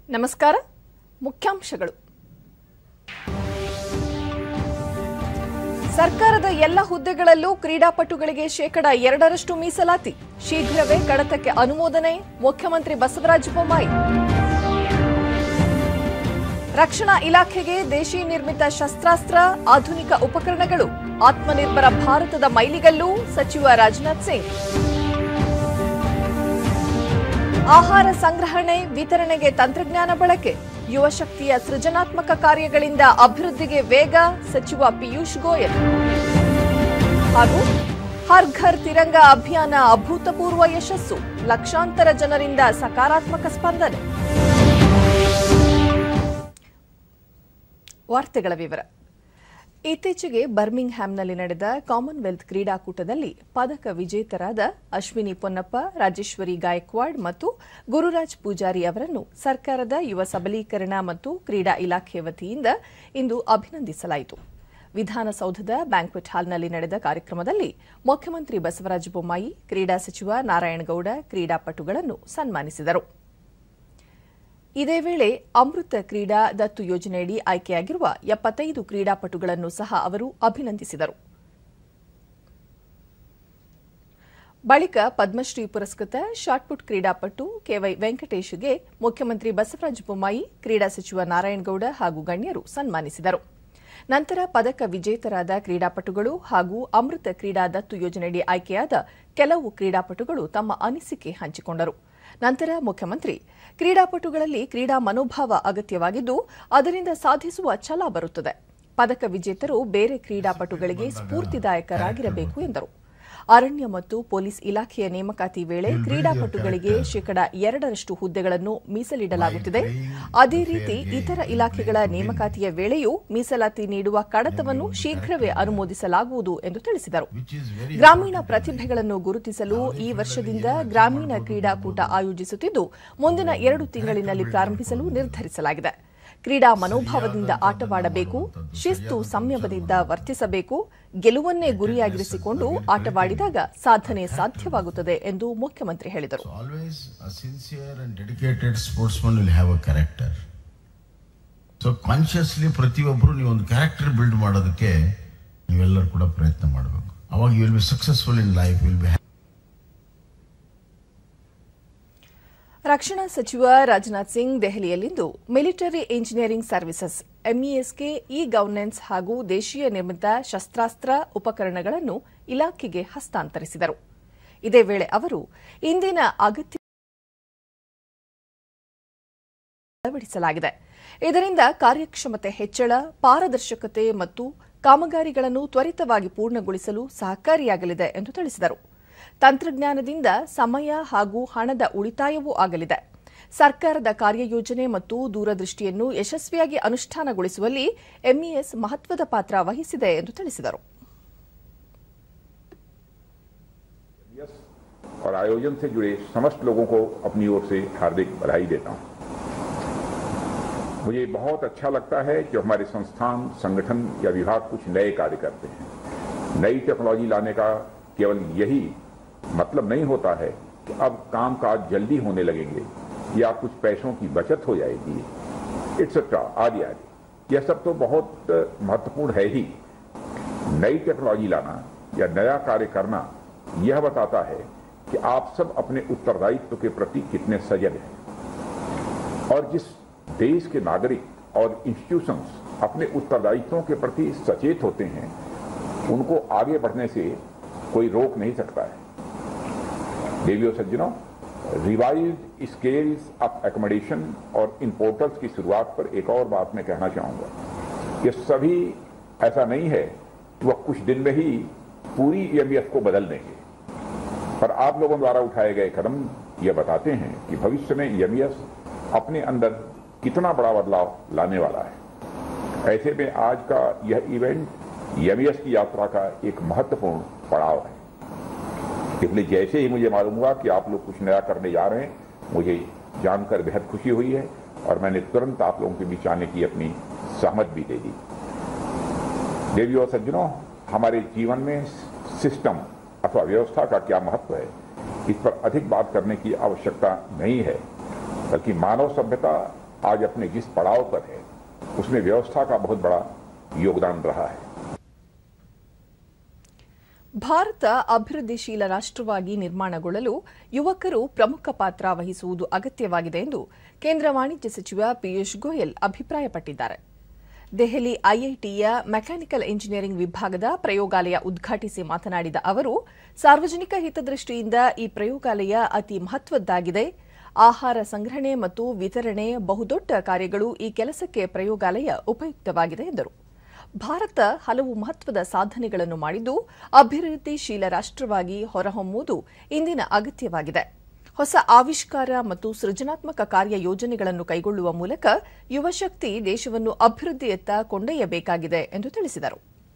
ನಮಸ್ಕಾರ ಮುಖ್ಯಾಂಶಗಳು ಸರ್ಕಾರದ ಎಲ್ಲ ಹುದ್ದೆಗಳಲ್ಲೂ ಕ್ರೀಡಾಪಟುಗಳಿಗೆ ಶೇಕಡ ಎರಡರಷ್ಟು ಮೀಸಲಾತಿ ಶೀಘ್ರವೇ ಕಡತಕ್ಕೆ ಅನುಮೋದನೆ ಮುಖ್ಯಮಂತ್ರಿ ಬಸವರಾಜ ಬೊಮ್ಮಾಯಿ ರಕ್ಷಣಾ ಇಲಾಖೆಗೆ ದೇಶೀ ನಿರ್ಮಿತ ಶಸ್ತ್ರಾಸ್ತ್ರ ಆಧುನಿಕ ಉಪಕರಣಗಳು ಆತ್ಮನಿರ್ಭರ ಭಾರತದ ಮೈಲಿಗಲ್ಲು ಸಚಿವ ರಾಜನಾಥ್ ಸಿಂಗ್ ಆಹಾರ ಸಂಗ್ರಹಣೆ ವಿತರಣೆಗೆ ತಂತ್ರಜ್ಞಾನ ಬಳಕೆ ಯುವ ಶಕ್ತಿಯ ಸೃಜನಾತ್ಮಕ ಕಾರ್ಯಗಳಿಂದ ಅಭಿವೃದ್ಧಿಗೆ ವೇಗ ಸಚಿವ ಪಿಯೂಷ್ ಗೋಯಲ್ ಹಾಗೂ ಹರ್ ಘರ್ ತಿರಂಗ ಅಭಿಯಾನ ಅಭೂತಪೂರ್ವ ಯಶಸ್ಸು ಲಕ್ಷಾಂತರ ಜನರಿಂದ ಸಕಾರಾತ್ಮಕ ಸ್ಪಂದನೆ ವಾರ್ತೆಗಳ ವಿವರ ಇತ್ತೀಚೆಗೆ ಬರ್ಮಿಂಗ್ ಹ್ಯಾಮ್ನಲ್ಲಿ ನಡೆದ ಕಾಮನ್ವೆಲ್ತ್ ಕ್ರೀಡಾಕೂಟದಲ್ಲಿ ಪದಕ ವಿಜೇತರಾದ ಅಶ್ವಿನಿ ಪೊನ್ನಪ್ಪ ರಾಜೇಶ್ವರಿ ಗಾಯಕ್ವಾಡ್ ಮತ್ತು ಗುರುರಾಜ್ ಪೂಜಾರಿ ಅವರನ್ನು ಸರ್ಕಾರದ ಯುವ ಸಬಲೀಕರಣ ಮತ್ತು ಕ್ರೀಡಾ ಇಲಾಖೆ ವತಿಯಿಂದ ಇಂದು ಅಭಿನಂದಿಸಲಾಯಿತು ವಿಧಾನಸೌಧದ ಬ್ಯಾಂಕ್ವೆಟ್ ಹಾಲ್ನಲ್ಲಿ ನಡೆದ ಕಾರ್ಯಕ್ರಮದಲ್ಲಿ ಮುಖ್ಯಮಂತ್ರಿ ಬಸವರಾಜ ಬೊಮ್ಮಾಯಿ ಕ್ರೀಡಾ ಸಚಿವ ನಾರಾಯಣಗೌಡ ಕ್ರೀಡಾಪಟುಗಳನ್ನು ಸನ್ಮಾನಿಸಿದರು ಇದೇ ವೇಳೆ ಅಮೃತ ಕ್ರೀಡಾ ದತ್ತು ಯೋಜನೆಯಡಿ ಆಯ್ಕೆಯಾಗಿರುವ ಎಪ್ಪತ್ತೈದು ಕ್ರೀಡಾಪಟುಗಳನ್ನು ಸಹ ಅವರು ಅಭಿನಂದಿಸಿದರು ಬಳಿಕ ಪದ್ಮಶ್ರೀ ಪುರಸ್ಕೃತ ಶಾಟ್ಪುಟ್ ಕ್ರೀಡಾಪಟು ಕೆವೈ ವೆಂಕಟೇಶ್ಗೆ ಮುಖ್ಯಮಂತ್ರಿ ಬಸವರಾಜ ಬೊಮ್ಮಾಯಿ ಕ್ರೀಡಾ ಸಚಿವ ನಾರಾಯಣಗೌಡ ಹಾಗೂ ಗಣ್ಯರು ಸನ್ಮಾನಿಸಿದರು ನಂತರ ಪದಕ ವಿಜೇತರಾದ ಕ್ರೀಡಾಪಟುಗಳು ಹಾಗೂ ಅಮೃತ ಕ್ರೀಡಾ ದತ್ತು ಯೋಜನೆಯಡಿ ಆಯ್ಕೆಯಾದ ಕೆಲವು ಕ್ರೀಡಾಪಟುಗಳು ತಮ್ಮ ಅನಿಸಿಕೆ ಹಂಚಿಕೊಂಡರು ನಂತರ ಮುಖ್ಯಮಂತ್ರಿ ಕ್ರೀಡಾಪಟುಗಳಲ್ಲಿ ಕ್ರೀಡಾ ಮನೋಭಾವ ಅಗತ್ಯವಾಗಿದ್ದು ಅದರಿಂದ ಸಾಧಿಸುವ ಛಲ ಬರುತ್ತದೆ ಪದಕ ವಿಜೇತರು ಬೇರೆ ಕ್ರೀಡಾಪಟುಗಳಿಗೆ ಸ್ಫೂರ್ತಿದಾಯಕರಾಗಿರಬೇಕು ಎಂದರು ಅರಣ್ಯ ಮತ್ತು ಪೊಲೀಸ್ ಇಲಾಖೆಯ ನೇಮಕಾತಿ ವೇಳೆ ಕ್ರೀಡಾಪಟುಗಳಿಗೆ ಶೇಕಡ ಎರಡರಷ್ಟು ಹುದ್ದೆಗಳನ್ನು ಮೀಸಲಿಡಲಾಗುತ್ತಿದೆ ಅದೇ ರೀತಿ ಇತರ ಇಲಾಖೆಗಳ ನೇಮಕಾತಿಯ ವೇಳೆಯೂ ಮೀಸಲಾತಿ ನೀಡುವ ಕಡತವನ್ನು ಶೀಘ್ರವೇ ಅನುಮೋದಿಸಲಾಗುವುದು ಎಂದು ತಿಳಿಸಿದರು ಗ್ರಾಮೀಣ ಪ್ರತಿಭೆಗಳನ್ನು ಗುರುತಿಸಲು ಈ ವರ್ಷದಿಂದ ಗ್ರಾಮೀಣ ಕ್ರೀಡಾಕೂಟ ಆಯೋಜಿಸುತ್ತಿದ್ದು ಮುಂದಿನ ಎರಡು ತಿಂಗಳಿನಲ್ಲಿ ಪ್ರಾರಂಭಿಸಲು ನಿರ್ಧರಿಸಲಾಗಿದೆ ಕ್ರೀಡಾ ಮನೋಭಾವದಿಂದ ಆಟವಾಡಬೇಕು ಶಿಸ್ತು ಸಂಯಮದಿಂದ ವರ್ತಿಸಬೇಕು ಗೆಲುವನ್ನೇ ಗುರಿಯಾಗಿರಿಸಿಕೊಂಡು ಆಟವಾಡಿದಾಗ ಸಾಧನೆ ಸಾಧ್ಯವಾಗುತ್ತದೆ ಎಂದು ಮುಖ್ಯಮಂತ್ರಿ ಹೇಳಿದರು So always a sincere and dedicated sportsman will have a character. So consciously ಪ್ರತಿಯೊಬ್ಬರು ನೀವು ಒಂದು ಕ್ಯಾರೆಕ್ಟರ್ ಬಿಲ್ಡ್ ಮಾಡೋದಕ್ಕೆ ನೀವೆಲ್ಲರೂ ಕೂಡ ಪ್ರಯತ್ನ ಮಾಡಬೇಕು ಅವಾಗ you will be successful in life will be ರಕ್ಷಣಾ ಸಚಿವ ರಾಜನಾಥ್ ಸಿಂಗ್ ದೆಹಲಿಯಲ್ಲಿಂದು ಮಿಲಿಟರಿ ಇಂಜಿನಿಯರಿಂಗ್ ಸರ್ವಿಸಸ್ ಎಂಇಎಸ್ಗೆ ಇ ಗವರ್ನೆನ್ಸ್ ಹಾಗೂ ದೇಶೀಯ ನಿರ್ಮಿತ ಶಸ್ತ್ರಾಸ್ತ್ರ ಉಪಕರಣಗಳನ್ನು ಇಲಾಖೆಗೆ ಹಸ್ತಾಂತರಿಸಿದರು ಇದೇ ವೇಳೆ ಅವರು ಇಂದಿನ ಅಗತ್ಯ ಅಳವಡಿಸಲಾಗಿದೆ ಇದರಿಂದ ಕಾರ್ಯಕ್ಷಮತೆ ಹೆಚ್ಚಳ ಪಾರದರ್ಶಕತೆ ಮತ್ತು ಕಾಮಗಾರಿಗಳನ್ನು ತ್ವರಿತವಾಗಿ ಪೂರ್ಣಗೊಳಿಸಲು ಸಹಕಾರಿಯಾಗಲಿದೆ ಎಂದು ತಿಳಿಸಿದರು ತಂತ್ರಜ್ಞಾನದಿಂದ ಸಮಯ ಹಾಗೂ ಹಣದ ಉಳಿತಾಯವೂ ಆಗಲಿದೆ ಸರ್ಕಾರದ ಕಾರ್ಯಯೋಜನೆ ಮತ್ತು ದೂರದೃಷ್ಟಿಯನ್ನು ಯಶಸ್ವಿಯಾಗಿ ಅನುಷ್ಠಾನಗೊಳಿಸುವಲ್ಲಿ ಎಂಇಎಸ್ ಮಹತ್ವದ ಪಾತ್ರ ವಹಿಸಿದೆ ಎಂದು ತಿಳಿಸಿದರು और आयोजन से जुड़े समस्त लोगों को अपनी ओर से हार्दिक बधाई देता हूं मुझे बहुत अच्छा लगता है कि हमारे संस्थान संगठन या विभाग कुछ नए कार्य करते हैं नई टेक्नोलॉजी लाने का केवल यही मतलब नहीं होता है कि अब काम काज जल्दी होने लगेंगे या कुछ पैसों की बचत हो जाएगी एक्सेट्रा आदि आदि यह सब तो बहुत महत्वपूर्ण है ही नई टेक्नोलॉजी लाना या नया कार्य करना यह बताता है कि आप सब अपने उत्तरदायित्व के प्रति कितने सजग हैं और जिस देश के नागरिक और इंस्टीट्यूशंस अपने उत्तरदायित्वों के प्रति सचेत होते हैं उनको आगे बढ़ने से कोई रोक नहीं सकता है देवियों सज्जनों रिवाइज स्केल्स ऑफ एकोमोडेशन और इन पोर्टल्स की शुरुआत पर एक और बात मैं कहना चाहूंगा ये सभी ऐसा नहीं है कि वह कुछ दिन में ही पूरी ईएमएस को बदल देंगे पर आप लोगों द्वारा उठाए गए कदम यह बताते हैं कि भविष्य में ईएमएस अपने अंदर कितना बड़ा बदलाव लाने वाला है ऐसे में आज का यह इवेंट ईएमएस की यात्रा का एक महत्वपूर्ण पड़ाव है इसलिए जैसे ही मुझे मालूम हुआ कि आप लोग कुछ नया करने जा रहे हैं मुझे जानकर बेहद खुशी हुई है और मैंने तुरंत आप लोगों के बीच आने की अपनी सहमत भी दे दी देवी और सज्जनों हमारे जीवन में सिस्टम अथवा व्यवस्था का क्या महत्व है इस पर अधिक बात करने की आवश्यकता नहीं है बल्कि मानव सभ्यता आज अपने जिस पड़ाव पर है उसमें व्यवस्था का बहुत बड़ा योगदान रहा है ಭಾರತ ಅಭಿವೃದ್ಧಿಶೀಲ ರಾಷ್ಟ್ರವಾಗಿ ನಿರ್ಮಾಣಗೊಳ್ಳಲು ಯುವಕರು ಪ್ರಮುಖ ಪಾತ್ರ ವಹಿಸುವುದು ಅಗತ್ಯವಾಗಿದೆ ಎಂದು ಕೇಂದ್ರ ವಾಣಿಜ್ಯ ಸಚಿವ ಪಿಯೂಷ್ ಗೋಯಲ್ ಅಭಿಪ್ರಾಯಪಟ್ಟಿದ್ದಾರೆ ದೆಹಲಿ ಐಐಟಿಯ ಮೆಕ್ಯಾನಿಕಲ್ ಇಂಜಿನಿಯರಿಂಗ್ ವಿಭಾಗದ ಪ್ರಯೋಗಾಲಯ ಉದ್ಘಾಟಿಸಿ ಮಾತನಾಡಿದ ಅವರು ಸಾರ್ವಜನಿಕ ಹಿತದೃಷ್ಟಿಯಿಂದ ಈ ಪ್ರಯೋಗಾಲಯ ಅತಿ ಮಹತ್ವದ್ದಾಗಿದೆ ಆಹಾರ ಸಂಗ್ರಹಣೆ ಮತ್ತು ವಿತರಣೆ ಬಹುದೊಡ್ಡ ಕಾರ್ಯಗಳು ಈ ಕೆಲಸಕ್ಕೆ ಪ್ರಯೋಗಾಲಯ ಉಪಯುಕ್ತವಾಗಿದೆ ಎಂದರು ಭಾರತ ಹಲವು ಮಹತ್ವದ ಸಾಧನೆಗಳನ್ನು ಮಾಡಿದ್ದು ಅಭಿವೃದ್ಧಿಶೀಲ ರಾಷ್ಟ್ರವಾಗಿ ಹೊರಹೊಮ್ಮುವುದು ಇಂದಿನ ಅಗತ್ಯವಾಗಿದೆ ಹೊಸ ಆವಿಷ್ಕಾರ ಮತ್ತು ಸೃಜನಾತ್ಮಕ ಕಾರ್ಯ ಯೋಜನೆಗಳನ್ನು ಕೈಗೊಳ್ಳುವ ಮೂಲಕ ಯುವಶಕ್ತಿ ದೇಶವನ್ನು ಅಭಿವೃದ್ಧಿಯತ್ತ ಕೊಂಡೊಯ್ಯಬೇಕಾಗಿದೆ ಎಂದು ತಿಳಿಸಿದರು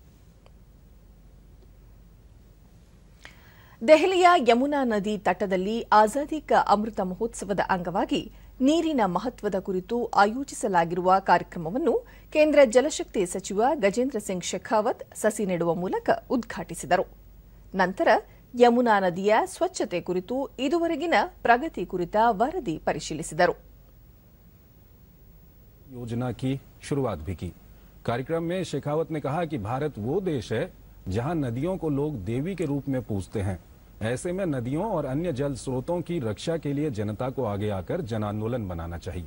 ದೆಹಲಿಯ ಯಮುನಾ ನದಿ ತಟದಲ್ಲಿ ಆಜಾದಿ ಕಾ ಅಮೃತ ಮಹೋತ್ಸವದ ಅಂಗವಾಗಿ ನೀರಿನ ಮಹತ್ವದ ಕುರಿತು ಆಯೋಜಿಸಲಾಗಿರುವ ಕಾರ್ಯಕ್ರಮವನ್ನು ಕೇಂದ್ರ ಜಲಶಕ್ತಿ ಸಚಿವ ಗಜೇಂದ್ರ ಸಿಂಗ್ ಶೆಖಾವತ್ ಸಸಿ ನೆಡುವ ಮೂಲಕ ಉದ್ಘಾಟಿಸಿದರು ನಂತರ ಯಮುನಾ ನದಿಯ ಸ್ವಚ್ಛತೆ ಕುರಿತು ಇದುವರೆಗಿನ ಪ್ರಗತಿ ಕುರಿತ ವರದಿ ಪರಿಶೀಲಿಸಿದರು योजना की शुरुआत भी की कार्यक्रम में शेखावत ने कहा कि भारत वो देश है जहां नदियों को लोग देवी के रूप में पूजते हैं ऐसे में नदियों और अन्य जल स्रोतों की रक्षा के लिए जनता को आगे आकर जन आंदोलन बनाना चाहिए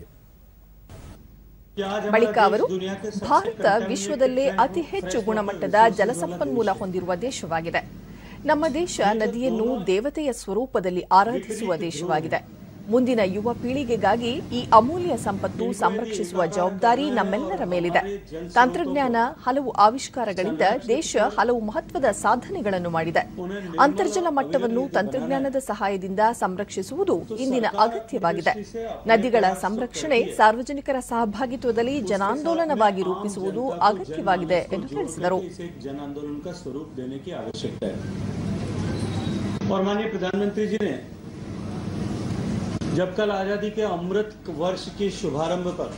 ಬಳಿಕ ಅವರು ಭಾರತ ವಿಶ್ವದಲ್ಲೇ ಅತಿ ಹೆಚ್ಚು ಗುಣಮಟ್ಟದ ಜಲಸಂಪನ್ಮೂಲ ಹೊಂದಿರುವ ದೇಶವಾಗಿದೆ ನಮ್ಮ ದೇಶ ನದಿಯನ್ನು ದೇವತೆಯ ಸ್ವರೂಪದಲ್ಲಿ ಆರಾಧಿಸುವ ದೇಶವಾಗಿದೆ ಮುಂದಿನ ಯುವ ಪೀಳಿಗೆಗಾಗಿ ಈ ಅಮೂಲ್ಯ ಸಂಪತ್ತು ಸಂರಕ್ಷಿಸುವ ಜವಾಬ್ದಾರಿ ನಮ್ಮೆಲ್ಲರ ಮೇಲಿದೆ ತಂತ್ರಜ್ಞಾನ ಹಲವು ಆವಿಷ್ಕಾರಗಳಿಂದ ದೇಶ ಹಲವು ಮಹತ್ವದ ಸಾಧನೆಗಳನ್ನು ಮಾಡಿದೆ ಅಂತರ್ಜಲ ಮಟ್ಟವನ್ನು ತಂತ್ರಜ್ಞಾನದ ಸಹಾಯದಿಂದ ಸಂರಕ್ಷಿಸುವುದು ಇಂದಿನ ಅಗತ್ಯವಾಗಿದೆ ನದಿಗಳ ಸಂರಕ್ಷಣೆ ಸಾರ್ವಜನಿಕರ ಸಹಭಾಗಿತ್ವದಲ್ಲಿ ಜನಾಂದೋಲನವಾಗಿ ರೂಪಿಸುವುದು ಅಗತ್ಯವಾಗಿದೆ ಎಂದು ತಿಳಿಸಿದರು इसे एक जन आंदोलन का स्वरूप देने की आवश्यकता है और माननीय प्रधानमंत्री जी ने जब कल आजादी के अमृत वर्ष के शुभारंभ पर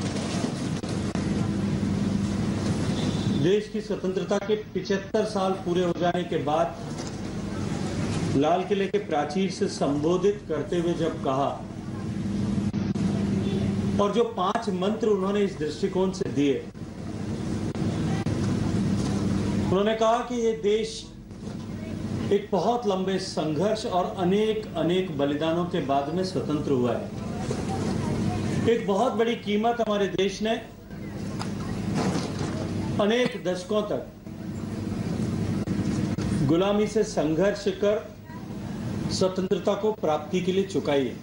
देश की स्वतंत्रता के 75 साल पूरे हो जाने के बाद लाल किले के प्राचीर से संबोधित करते हुए जब कहा और जो पांच मंत्र उन्होंने इस दृष्टिकोण से दिए उन्होंने कहा कि ये देश एक बहुत लंबे संघर्ष और अनेक अनेक बलिदानों के बाद में स्वतंत्र हुआ है एक बहुत बड़ी कीमत हमारे देश ने अनेक दशकों तक गुलामी से संघर्ष कर स्वतंत्रता को प्राप्ति के लिए चुकाई है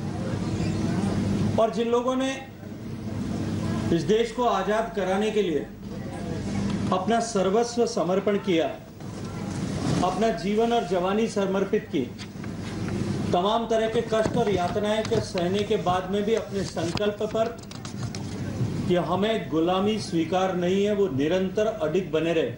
और जिन लोगों ने इस देश को आजाद कराने के लिए अपना सर्वस्व समर्पण किया अपना जीवन और जवानी समर्पित की तमाम तरह के कष्ट और यातनाएं के सहने के बाद में भी अपने संकल्प पर कि हमें गुलामी स्वीकार नहीं है वो निरंतर अडिग बने रहे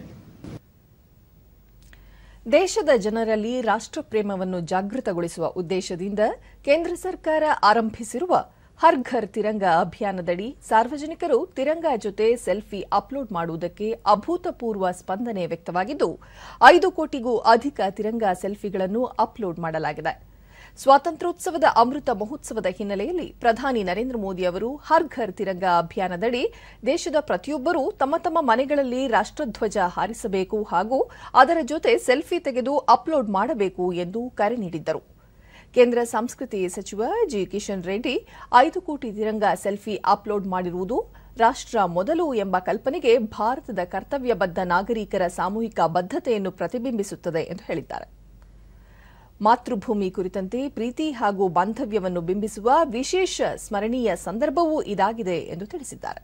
ದೇಶದ ಜನರಲ್ಲಿ ರಾಷ್ಟ್ರಪ್ರೇಮವನ್ನು ಜಾಗೃತಗೊಳಿಸುವ ಉದ್ದೇಶದಿಂದ ಕೇಂದ್ರ ಸರ್ಕಾರ ಆರಂಭಿಸಿರುವ ಹರ್ ಘರ್ ತಿರಂಗ ಅಭಿಯಾನದಡಿ ಸಾರ್ವಜನಿಕರು ತಿರಂಗ ಜೊತೆ ಸೆಲ್ಫಿ ಅಪ್ಲೋಡ್ ಮಾಡುವುದಕ್ಕೆ ಅಭೂತಪೂರ್ವ ಸ್ಪಂದನೆ ವ್ಯಕ್ತವಾಗಿದ್ದು ಐದು ಕೋಟಿಗೂ ಅಧಿಕ ತಿರಂಗ ಸೆಲ್ಫಿಗಳನ್ನು ಅಪ್ಲೋಡ್ ಮಾಡಲಾಗಿದೆ ಸ್ವಾತಂತ್ರ್ಯೋತ್ಸವದ ಅಮೃತ ಮಹೋತ್ಸವದ ಹಿನ್ನೆಲೆಯಲ್ಲಿ ಪ್ರಧಾನಿ ನರೇಂದ್ರ ಮೋದಿ ಅವರು ಹರ್ ಘರ್ ತಿರಂಗ ಅಭಿಯಾನದಡಿ ದೇಶದ ಪ್ರತಿಯೊಬ್ಬರೂ ತಮ್ಮ ತಮ್ಮ ಮನೆಗಳಲ್ಲಿ ರಾಷ್ಟ್ರಧ್ವಜ ಹಾರಿಸಬೇಕು ಹಾಗೂ ಅದರ ಜೊತೆ ಸೆಲ್ಫಿ ತೆಗೆದು ಅಪ್ಲೋಡ್ ಮಾಡಬೇಕು ಎಂದು ಕರೆ ನೀಡಿದ್ದರು ಕೇಂದ್ರ ಸಂಸ್ಕೃತಿ ಸಚಿವ ಜಿ ಕಿಶನ್ ರೆಡ್ಡಿ ಐದು ಕೋಟಿ ತಿರಂಗ ಸೆಲ್ಫಿ ಅಪ್ಲೋಡ್ ಮಾಡಿರುವುದು ರಾಷ್ಟ್ರ ಮೊದಲು ಎಂಬ ಕಲ್ಪನೆಗೆ ಭಾರತದ ಕರ್ತವ್ಯಬದ್ಧ ನಾಗರಿಕರ ಸಾಮೂಹಿಕ ಬದ್ಧತೆಯನ್ನು ಪ್ರತಿಬಿಂಬಿಸುತ್ತದೆ ಎಂದು ಹೇಳಿದ್ದಾರೆ ಮಾತೃಭೂಮಿ ಕುರಿತಂತೆ ಪ್ರೀತಿ ಹಾಗೂ ಬಾಂಧವ್ಯವನ್ನು ಬಿಂಬಿಸುವ ವಿಶೇಷ ಸ್ಮರಣೀಯ ಸಂದರ್ಭವೂ ಇದಾಗಿದೆ ಎಂದು ತಿಳಿಸಿದ್ದಾರೆ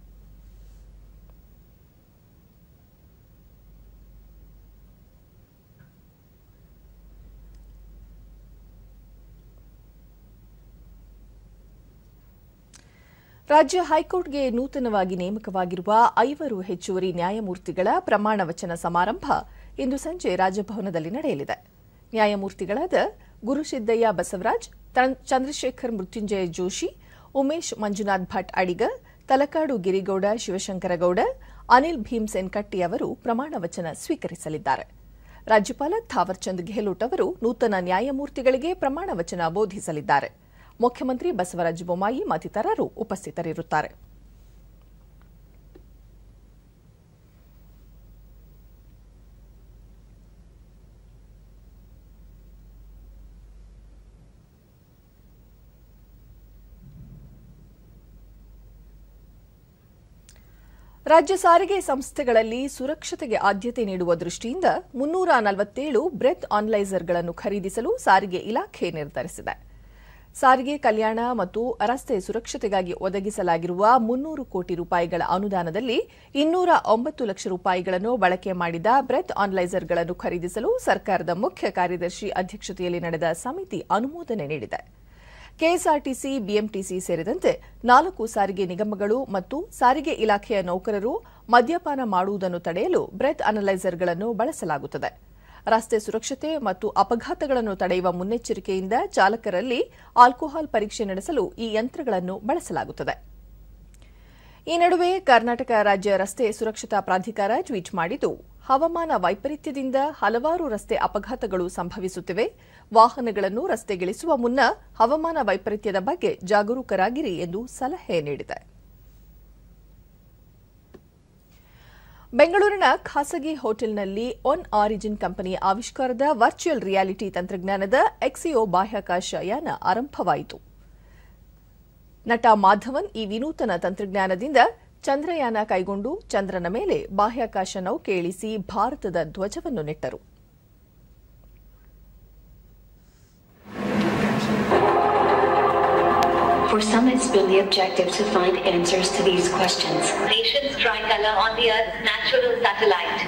ರಾಜ್ಯ ಹೈಕೋರ್ಟ್ಗೆ ನೂತನವಾಗಿ ನೇಮಕವಾಗಿರುವ ಐವರು ಹೆಚ್ಚುವರಿ ನ್ಯಾಯಮೂರ್ತಿಗಳ ಪ್ರಮಾಣ ವಚನ ಸಮಾರಂಭ ಇಂದು ಸಂಜೆ ರಾಜಭವನದಲ್ಲಿ ನಡೆಯಲಿದೆ ನ್ಯಾಯಮೂರ್ತಿಗಳಾದ ಗುರುಸಿದ್ದಯ್ಯ ಬಸವರಾಜ್ ತನ್- ಚಂದ್ರಶೇಖರ್ ಮೃತ್ಯುಂಜಯ ಜೋಶಿ ಉಮೇಶ್ ಮಂಜುನಾಥ್ ಭಟ್ ಅಡಿಗ ತಲಕಾಡು ಗಿರಿಗೌಡ ಶಿವಶಂಕರಗೌಡ ಅನಿಲ್ ಭೀಮ್ಸೆನ್ ಕಟ್ಟಿ ಅವರು ಪ್ರಮಾಣ ವಚನ ಸ್ವೀಕರಿಸಲಿದ್ದಾರೆ ರಾಜ್ಯಪಾಲ ಥಾವರ್ಚಂದ್ ಗೆಹ್ಲೋಟ್ ಅವರು ನೂತನ ನ್ಯಾಯಮೂರ್ತಿಗಳಿಗೆ ಪ್ರಮಾಣ ವಚನ ಬೋಧಿಸಲಿದ್ದಾರೆ ಮುಖ್ಯಮಂತ್ರಿ ಬಸವರಾಜ ಬೊಮ್ಮಾಯಿ ಮತ್ತಿತರರು ಉಪಸ್ಥಿತರಿರುತ್ತಾರೆ ರಾಜ್ಯ ಸಾರಿಗೆ ಸಂಸ್ಥೆಗಳಲ್ಲಿ ಸುರಕ್ಷತೆಗೆ ಆದ್ಯತೆ ನೀಡುವ ದೃಷ್ಟಿಯಿಂದ ಮುನ್ನೂರ ನಲವತ್ತೇಳು ಬ್ರೆತ್ ಆನ್ಲೈಸರ್ಗಳನ್ನು ಖರೀದಿಸಲು ಸಾರಿಗೆ ಇಲಾಖೆ ನಿರ್ಧರಿಸಿದೆ ಸಾರಿಗೆ ಕಲ್ಯಾಣ ಮತ್ತು ರಸ್ತೆ ಸುರಕ್ಷತೆಗಾಗಿ ಒದಗಿಸಲಾಗಿರುವ ಮುನ್ನೂರು ಕೋಟಿ ರೂಪಾಯಿಗಳ ಅನುದಾನದಲ್ಲಿ ಇನ್ನೂರ ಒಂಬತ್ತು ಲಕ್ಷ ರೂಪಾಯಿಗಳನ್ನು ಬಳಕೆ ಮಾಡಿದ ಬ್ರೆತ್ ಆನ್ಲೈಸರ್ಗಳನ್ನು ಖರೀದಿಸಲು ಸರ್ಕಾರದ ಮುಖ್ಯ ಕಾರ್ಯದರ್ಶಿ ಅಧ್ಯಕ್ಷತೆಯಲ್ಲಿ ನಡೆದ ಸಮಿತಿ ಅನುಮೋದನೆ ನೀಡಿದೆ ಕೆಎಸ್ಆರ್ಟಿಸಿ ಬಿಎಂಟಿಸಿ ಸೇರಿದಂತೆ ನಾಲ್ಕು ಸಾರಿಗೆ ನಿಗಮಗಳು ಮತ್ತು ಸಾರಿಗೆ ಇಲಾಖೆಯ ನೌಕರರು ಮದ್ಯಪಾನ ಮಾಡುವುದನ್ನು ತಡೆಯಲು ಬ್ರೆತ್ ಅನಲೈಸರ್ಗಳನ್ನು ಬಳಸಲಾಗುತ್ತದೆ ರಸ್ತೆ ಸುರಕ್ಷತೆ ಮತ್ತು ಅಪಘಾತಗಳನ್ನು ತಡೆಯುವ ಮುನ್ನೆಚ್ಚರಿಕೆಯಿಂದ ಚಾಲಕರಲ್ಲಿ ಆಲ್ಕೋಹಾಲ್ ಪರೀಕ್ಷೆ ನಡೆಸಲು ಈ ಯಂತ್ರಗಳನ್ನು ಬಳಸಲಾಗುತ್ತದೆ ಈ ನಡುವೆ ಕರ್ನಾಟಕ ರಾಜ್ಯ ರಸ್ತೆ ಸುರಕ್ಷತಾ ಪ್ರಾಧಿಕಾರ ಟ್ವೀಟ್ ಮಾಡಿದ್ದು ಹವಾಮಾನ ವೈಪರೀತ್ಯದಿಂದ ಹಲವಾರು ರಸ್ತೆ ಅಪಘಾತಗಳು ಸಂಭವಿಸುತ್ತಿವೆ ವಾಹನಗಳನ್ನು ರಸ್ತೆಗಿಳಿಸುವ ಮುನ್ನ ಹವಾಮಾನ ವೈಪರೀತ್ಯದ ಬಗ್ಗೆ ಜಾಗರೂಕರಾಗಿರಿ ಎಂದು ಸಲಹೆ ನೀಡಿದೆ ಬೆಂಗಳೂರಿನ ಖಾಸಗಿ ಹೋಟೆಲ್ನಲ್ಲಿ ಒನ್ ಆರಿಜಿನ್ ಕಂಪನಿ ಆವಿಷ್ಕಾರದ ವರ್ಚುವಲ್ ರಿಯಾಲಿಟಿ ತಂತ್ರಜ್ಞಾನದ ಎಕ್ಸಿಯೋ ಬಾಹ್ಯಾಕಾಶ ಯಾನ ಆರಂಭವಾಯಿತು ನಟ ಮಾಧವನ್ ಈ ವಿನೂತನ ತಂತ್ರಜ್ಞಾನದಿಂದ ಚಂದ್ರಯಾನ ಕೈಗೊಂಡು ಚಂದ್ರನ ಮೇಲೆ ಬಾಹ್ಯಾಕಾಶ ನೌಕೆ ಇಳಿಸಿ ಭಾರತದ ಧ್ವಜವನ್ನು ನೆಟ್ಟರು For some, it's been the objective to find answers to these questions. nation's tricolor on the Earth's natural satellite.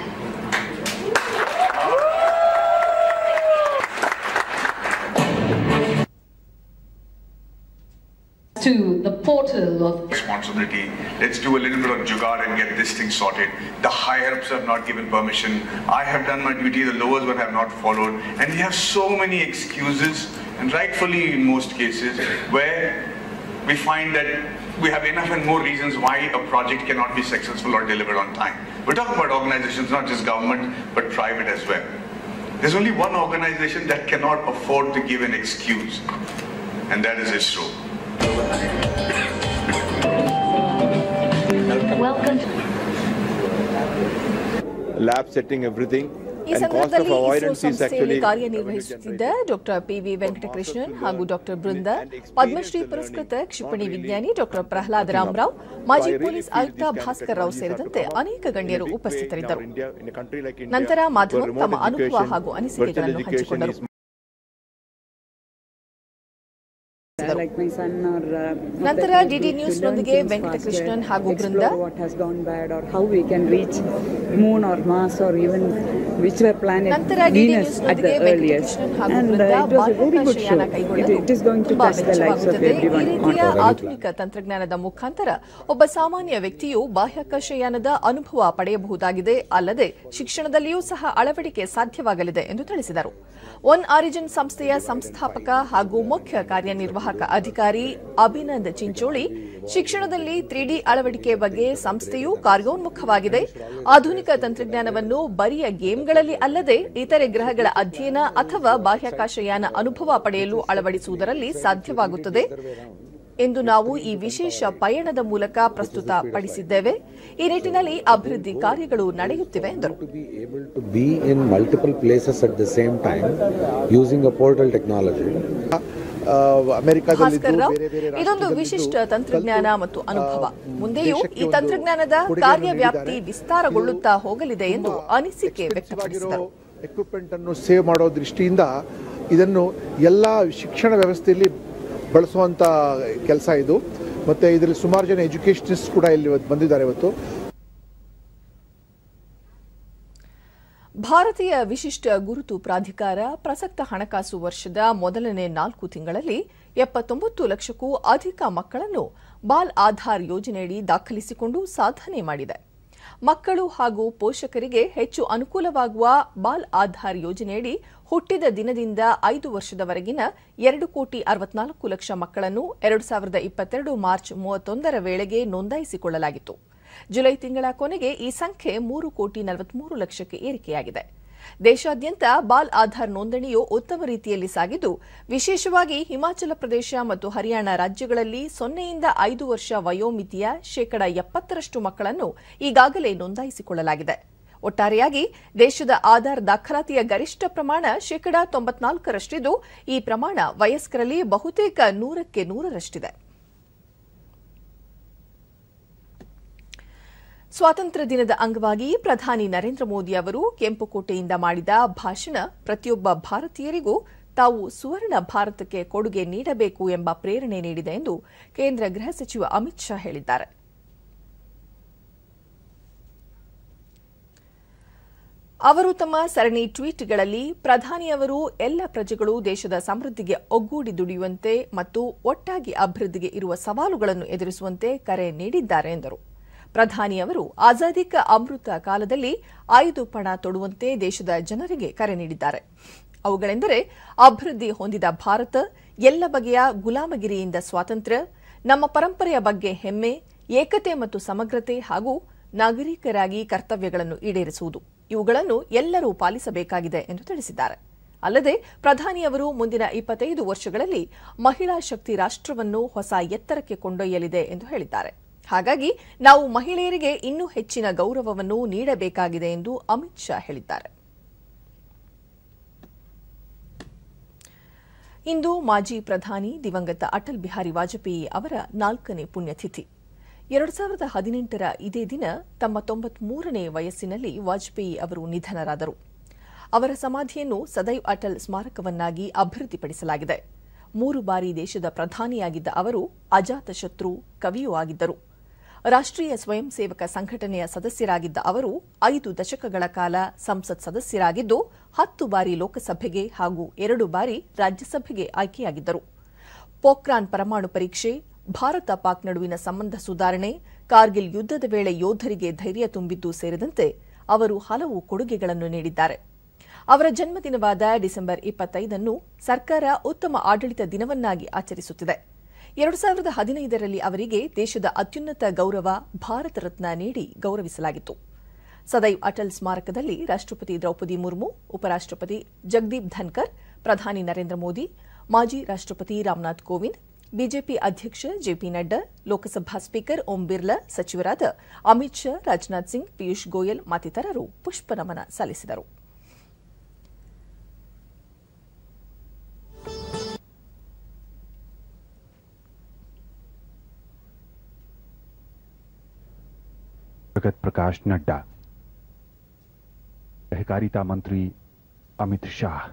to the portal of responsibility. Let's do a little bit of jugaad and get this thing sorted. The higher ups have not given permission. I have done my duty, the lowest one have not followed. And we have so many excuses, and rightfully in most cases, where we find that we have enough and more reasons why a project cannot be successful or delivered on time. We're talking about organizations, not just government, but private as well. There's only one organization that cannot afford to give an excuse, and that is ISRO. Welcome to lab setting everything ಈ and cost of ಸಂದರ್ಭದಲ್ಲಿ ISRO avoidance is ಸಂಸ್ಥೆಯಲ್ಲಿ actually ಕಾರ್ಯನಿರ್ವಹಿಸುತ್ತಿದ್ದ doctor PV Venkatakrishnan ಹಾಗೂ doctor Brinda Padmashri ಪುರಸ್ಕೃತ ಕ್ಷಿಪಣಿ ವಿಜ್ಞಾನಿ doctor Pralhad Ramarao ಮಾಜಿ police ಆಯುಕ್ತ ಭಾಸ್ಕರ್ ರಾವ್ ಸೇರಿದಂತೆ ಅನೇಕ ಗಣ್ಯರು ಉಪಸ್ಥಿತರಿದ್ದರು ನಂತರ ಮಾಧವನ್ ತಮ್ಮ ಅನುಭವ ಹಾಗೂ ಅನಿಸಿಕೆಗಳನ್ನು ಹಂಚಿಕೊಂಡರು like my son or uh, ನಂತರ that DD we- news to learn ನೊಂದಿಗೆ things ವೆಂಕಟಕೃಷ್ಣನ್ faster, ಹಾಗೂ explore Brinda what has gone bad or how we can reach moon or mars or even whichever planet ನಂತರ DD Venus news at the ನೊಂದಿಗೆ earliest Venkatakrishnan ಹಾಗೂ and uh, Brinda it was a very good show ಬಾಹ್ಯಾಕಾಶಯಾನ it, ಕೈಗೊಳ್ಳಲು it is going to ತುಂಬಾ touch the lives of ವೆಚ್ಚವಾಗುತ್ತದೆ ಈ everyone on ರೀತಿಯ Earth. ಆಧುನಿಕ ತಂತ್ರಜ್ಞಾನದ ಮುಖಾಂತರ ಒಬ್ಬ ಸಾಮಾನ್ಯ ವ್ಯಕ್ತಿಯು ಬಾಹ್ಯಾಕಾಶಯಾನದ ಅನುಭವ ಪಡೆಯಬಹುದಾಗಿದೆ ಅಲ್ಲದೆ ಶಿಕ್ಷಣದಲ್ಲಿಯೂ ಸಹ ಅಳವಡಿಕೆ ಸಾಧ್ಯವಾಗಲಿದೆ ಎಂದು ತಿಳಿಸಿದರು ಒನ್ ಆರಿಜಿನ್ ಸಂಸ್ಥೆಯ ಸಂಸ್ಥಾಪಕ ಹಾಗೂ ಮುಖ್ಯ ಕಾರ್ಯನಿರ್ವಾಹಕ ಅಧಿಕಾರಿ ಅಭಿನಂದ್ ಚಿಂಚೋಳಿ ಶಿಕ್ಷಣದಲ್ಲಿ ತ್ರೀಡಿ ಅಳವಡಿಕೆ ಬಗ್ಗೆ ಸಂಸ್ಥೆಯು ಕಾರ್ಯೋನ್ಮುಖವಾಗಿದೆ ಆಧುನಿಕ ತಂತ್ರಜ್ಞಾನವನ್ನು ಬರಿಯ ಗೇಮ್ಗಳಲ್ಲಿ ಅಲ್ಲದೆ ಇತರೆ ಗ್ರಹಗಳ ಅಧ್ಯಯನ ಅಥವಾ ಬಾಹ್ಯಾಕಾಶಯಾನ ಅನುಭವ ಪಡೆಯಲು ಅಳವಡಿಸುವುದರಲ್ಲಿ ಸಾಧ್ಯವಾಗುತ್ತದೆ ಎಂದು ನಾವು ಈ ವಿಶೇಷ ಪಯಣದ ಮೂಲಕ ಪ್ರಸ್ತುತಪಡಿಸಿದ್ದೇವೆ ಈ ನಿಟ್ಟಿನಲ್ಲಿ ಅಭಿವೃದ್ಧಿ ಕಾರ್ಯಗಳು ನಡೆಯುತ್ತಿವೆ ಎಂದರು to be able to be in multiple places at the same time using a portal technology. ಅಮೆರಿಕಾದಲ್ಲಿ ಭಾಸ್ಕರ್ ರಾವ್ ಇದೊಂದು ವಿಶಿಷ್ಟ ತಂತ್ರಜ್ಞಾನ ಮತ್ತು ಅನುಭವ ಮುಂದೆಯೂ ಈ ತಂತ್ರಜ್ಞಾನದ ಕಾರ್ಯವ್ಯಾಪ್ತಿ ವಿಸ್ತಾರಗೊಳ್ಳುತ್ತಾ ಹೋಗಲಿದೆ ಎಂದು ಅನಿಸಿಕೆ ವ್ಯಕ್ತಪಡಿಸಿದರು ಎಕ್ವಿಪ್ಮೆಂಟ್ ಅನ್ನು ಸೇವ್ ಮಾಡೋ ದೃಷ್ಟಿಯಿಂದ ಇದನ್ನು ಎಲ್ಲ ಶಿಕ್ಷಣ ವ್ಯವಸ್ಥೆಯಲ್ಲಿ ಬಳಸುವಂತ ಕೆಲಸ ಇದು ಮತ್ತೆ ಇದರಲ್ಲಿ ಸುಮಾರು ಜನ ಎಜುಕೇಶನಿಸ್ಟ್ ಕೂಡ ಇಲ್ಲಿ ಇವತ್ತು ಬಂದಿದ್ದಾರೆ ಇವತ್ತು ಭಾರತೀಯ ವಿಶಿಷ್ಟ ಗುರುತು ಪ್ರಾಧಿಕಾರ ಪ್ರಸಕ್ತ ಹಣಕಾಸು ವರ್ಷದ ಮೊದಲನೇ ನಾಲ್ಕು ತಿಂಗಳಲ್ಲಿ ಎಪ್ಪತ್ತೊಂಬತ್ತು ಲಕ್ಷಕ್ಕೂ ಅಧಿಕ ಮಕ್ಕಳನ್ನು ಬಾಲ್ ಆಧಾರ್ ಯೋಜನೆಯಡಿ ದಾಖಲಿಸಿಕೊಂಡು ಸಾಧನೆ ಮಾಡಿದೆ ಮಕ್ಕಳು ಹಾಗೂ ಪೋಷಕರಿಗೆ ಹೆಚ್ಚು ಅನುಕೂಲವಾಗುವ ಬಾಲ್ ಆಧಾರ್ ಯೋಜನೆಯಡಿ ಹುಟ್ಟಿದ ದಿನದಿಂದ ಐದು ವರ್ಷದವರೆಗಿನ ಎರಡು ಕೋಟಿ ಅರವತ್ನಾಲ್ಕು ಲಕ್ಷ ಮಕ್ಕಳನ್ನು ಎರಡು ಸಾವಿರದ ಇಪ್ಪತ್ತೆರಡು ಮಾರ್ಚ್ ಮೂವತ್ತೊಂದರ ವೇಳೆಗೆ ನೋಂದಾಯಿಸಿಕೊಳ್ಳಲಾಗಿತ್ತು ಜುಲೈ ತಿಂಗಳ ಕೊನೆಗೆ ಈ ಸಂಖ್ಯೆ ಮೂರು ಕೋಟಿ ನಲವತ್ಮೂರು ಲಕ್ಷಕ್ಕೆ ಏರಿಕೆಯಾಗಿದೆ ದೇಶಾದ್ಯಂತ ಬಾಲ್ ಆಧಾರ್ ನೋಂದಣಿಯು ಉತ್ತಮ ರೀತಿಯಲ್ಲಿ ಸಾಗಿದ್ದು ವಿಶೇಷವಾಗಿ ಹಿಮಾಚಲ ಪ್ರದೇಶ ಮತ್ತು ಹರಿಯಾಣ ರಾಜ್ಯಗಳಲ್ಲಿ ಸೊನ್ನೆಯಿಂದ ಐದು ವರ್ಷ ವಯೋಮಿತಿಯ ಶೇಕಡ ಎಪ್ಪತ್ತರಷ್ಟು ಮಕ್ಕಳನ್ನು ಈಗಾಗಲೇ ನೋಂದಾಯಿಸಿಕೊಳ್ಳಲಾಗಿದೆ ಒಟ್ಟಾರೆಯಾಗಿ ದೇಶದ ಆಧಾರ್ ದಾಖಲಾತಿಯ ಗರಿಷ್ಠ ಪ್ರಮಾಣ ಶೇಕಡ ತೊಂಬತ್ನಾಲ್ಕರಷ್ಟಿದ್ದು ಈ ಪ್ರಮಾಣ ವಯಸ್ಕರಲ್ಲಿ ಬಹುತೇಕ ನೂರಕ್ಕೆ ನೂರರಷ್ಟಿದೆ ಸ್ವಾತಂತ್ರ್ಯ ದಿನದ ಅಂಗವಾಗಿ ಪ್ರಧಾನಿ ನರೇಂದ್ರ ಮೋದಿ ಅವರು ಕೆಂಪುಕೋಟೆಯಿಂದ ಮಾಡಿದ ಭಾಷಣ ಪ್ರತಿಯೊಬ್ಬ ಭಾರತೀಯರಿಗೂ ತಾವು ಸುವರ್ಣ ಭಾರತಕ್ಕೆ ಕೊಡುಗೆ ನೀಡಬೇಕು ಎಂಬ ಪ್ರೇರಣೆ ನೀಡಿದೆ ಎಂದು ಕೇಂದ್ರ ಗೃಹ ಸಚಿವ ಅಮಿತ್ ಶಾ ಹೇಳಿದ್ದಾರೆ ಅವರು ತಮ್ಮ ಸರಣಿ ಟ್ವೀಟ್ಗಳಲ್ಲಿ ಪ್ರಧಾನಿಯವರು ಎಲ್ಲ ಪ್ರಜೆಗಳು ದೇಶದ ಸಮೃದ್ಧಿಗೆ ಒಗ್ಗೂಡಿ ದುಡಿಯುವಂತೆ ಮತ್ತು ಒಟ್ಟಾಗಿ ಅಭಿವೃದ್ಧಿಗೆ ಇರುವ ಸವಾಲುಗಳನ್ನು ಎದುರಿಸುವಂತೆ ಕರೆ ನೀಡಿದ್ದಾರೆ ಎಂದರು ಪ್ರಧಾನಿಯವರು ಆಜಾದಿ ಕಾ ಅಮೃತ ಕಾಲದಲ್ಲಿ ಆಯುಧ ಪಣ ತೊಡುವಂತೆ ದೇಶದ ಜನರಿಗೆ ಕರೆ ನೀಡಿದ್ದಾರೆ ಅವುಗಳೆಂದರೆ ಅಭಿವೃದ್ಧಿ ಹೊಂದಿದ ಭಾರತ ಎಲ್ಲ ಬಗೆಯ ಗುಲಾಮಗಿರಿಯಿಂದ ಸ್ವಾತಂತ್ರ್ಯ ನಮ್ಮ ಪರಂಪರೆಯ ಬಗ್ಗೆ ಹೆಮ್ಮೆ ಏಕತೆ ಮತ್ತು ಸಮಗ್ರತೆ ಹಾಗೂ ನಾಗರಿಕರಾಗಿ ಕರ್ತವ್ಯಗಳನ್ನು ಈಡೇರಿಸುವುದು ಇವುಗಳನ್ನು ಎಲ್ಲರೂ ಪಾಲಿಸಬೇಕಾಗಿದೆ ಎಂದು ತಿಳಿಸಿದ್ದಾರೆ ಅಲ್ಲದೆ ಪ್ರಧಾನಿಯವರು ಮುಂದಿನ ಇಪ್ಪತ್ತೈದು ವರ್ಷಗಳಲ್ಲಿ ಮಹಿಳಾ ಶಕ್ತಿ ರಾಷ್ಟವನ್ನು ಹೊಸ ಎತ್ತರಕ್ಕೆ ಕೊಂಡೊಯ್ಯಲಿದೆ ಎಂದು ಹೇಳಿದ್ದಾರೆ ಹಾಗಾಗಿ ನಾವು ಮಹಿಳೆಯರಿಗೆ ಇನ್ನೂ ಹೆಚ್ಚಿನ ಗೌರವವನ್ನು ನೀಡಬೇಕಾಗಿದೆ ಎಂದು ಅಮಿತ್ ಶಾ ಹೇಳಿದ್ದಾರೆ ಇಂದು ಮಾಜಿ ಪ್ರಧಾನಿ ದಿವಂಗತ ಅಟಲ್ ಬಿಹಾರಿ ವಾಜಪೇಯಿ ಅವರ ನಾಲ್ಕನೇ ಪುಣ್ಯತಿಥಿ ಎರಡು ಸಾವಿರದ ಹದಿನೆಂಟರ ಇದೇ ದಿನ ತಮ್ಮ ತೊಂಬತ್ಮೂರನೇ ವಯಸ್ಸಿನಲ್ಲಿ ವಾಜಪೇಯಿ ಅವರು ನಿಧನರಾದರು ಅವರ ಸಮಾಧಿಯನ್ನು ಸದೈವ್ ಅಟಲ್ ಸ್ಮಾರಕವನ್ನಾಗಿ ಅಭಿವೃದ್ಧಿಪಡಿಸಲಾಗಿದೆ ಮೂರು ಬಾರಿ ದೇಶದ ಪ್ರಧಾನಿಯಾಗಿದ್ದ ಅವರು ಅಜಾತಶತ್ರು ಕವಿಯೂ ಆಗಿದ್ದರು ರಾಷ್ಟ್ರೀಯ ಸ್ವಯಂ ಸೇವಕ ಸಂಘಟನೆಯ ಸದಸ್ಯರಾಗಿದ್ದ ಅವರು ಐದು ದಶಕಗಳ ಕಾಲ ಸಂಸತ್ ಸದಸ್ಯರಾಗಿದ್ದು ಹತ್ತು ಬಾರಿ ಲೋಕಸಭೆಗೆ ಹಾಗೂ ಎರಡು ಬಾರಿ ರಾಜ್ಯಸಭೆಗೆ ಆಯ್ಕೆಯಾಗಿದ್ದರು ಪೋಖ್ರಾನ್ ಪರಮಾಣು ಪರೀಕ್ಷೆ ಭಾರತ ಪಾಕ್ ನಡುವಿನ ಸಂಬಂಧ ಸುಧಾರಣೆ ಕಾರ್ಗಿಲ್ ಯುದ್ದದ ವೇಳೆ ಯೋಧರಿಗೆ ಧೈರ್ಯ ತುಂಬಿದ್ದು ಸೇರಿದಂತೆ ಅವರು ಹಲವು ಕೊಡುಗೆಗಳನ್ನು ನೀಡಿದ್ದಾರೆ ಅವರ ಜನ್ಮದಿನವಾದ ಡಿಸೆಂಬರ್ ಇಪ್ಪತ್ತೈದನ್ನು ಸರ್ಕಾರ ಉತ್ತಮ ಆಡಳಿತ ದಿನವನ್ನಾಗಿ ಆಚರಿಸುತ್ತಿದೆ ಎರಡು ಸಾವಿರದ ಹದಿನೈದರಲ್ಲಿ ಅವರಿಗೆ ದೇಶದ ಅತ್ಯುನ್ನತ ಗೌರವ ಭಾರತ ರತ್ನ ನೀಡಿ ಗೌರವಿಸಲಾಗಿತ್ತು ಸದೈವ್ ಅಟಲ್ ಸ್ಮಾರಕದಲ್ಲಿ ರಾಷ್ಟಪತಿ ದ್ರೌಪದಿ ಮುರ್ಮು ಉಪರಾಷ್ಟಪತಿ ಜಗದೀಪ್ ಧನ್ಕರ್ ಪ್ರಧಾನಿ ನರೇಂದ್ರ ಮೋದಿ ಮಾಜಿ ರಾಷ್ಟಪತಿ ರಾಮನಾಥ್ ಕೋವಿಂದ್ ಬಿಜೆಪಿ ಅಧ್ಯಕ್ಷ ಜೆಪಿ ನಡ್ಡಾ ಲೋಕಸಭಾ ಸ್ಪೀಕರ್ ಓಂ ಬಿರ್ಲಾ ಸಚಿವರಾದ ಅಮಿತ್ ಶಾ ರಾಜನಾಥ್ ಸಿಂಗ್ ಪಿಯೂಷ್ ಗೋಯಲ್ ಮತ್ತಿತರರು ಪುಷ್ಪನಮನ ಸಲ್ಲಿಸಿದರು जगत प्रकाश नड्डा सहकारिता मंत्री अमित शाह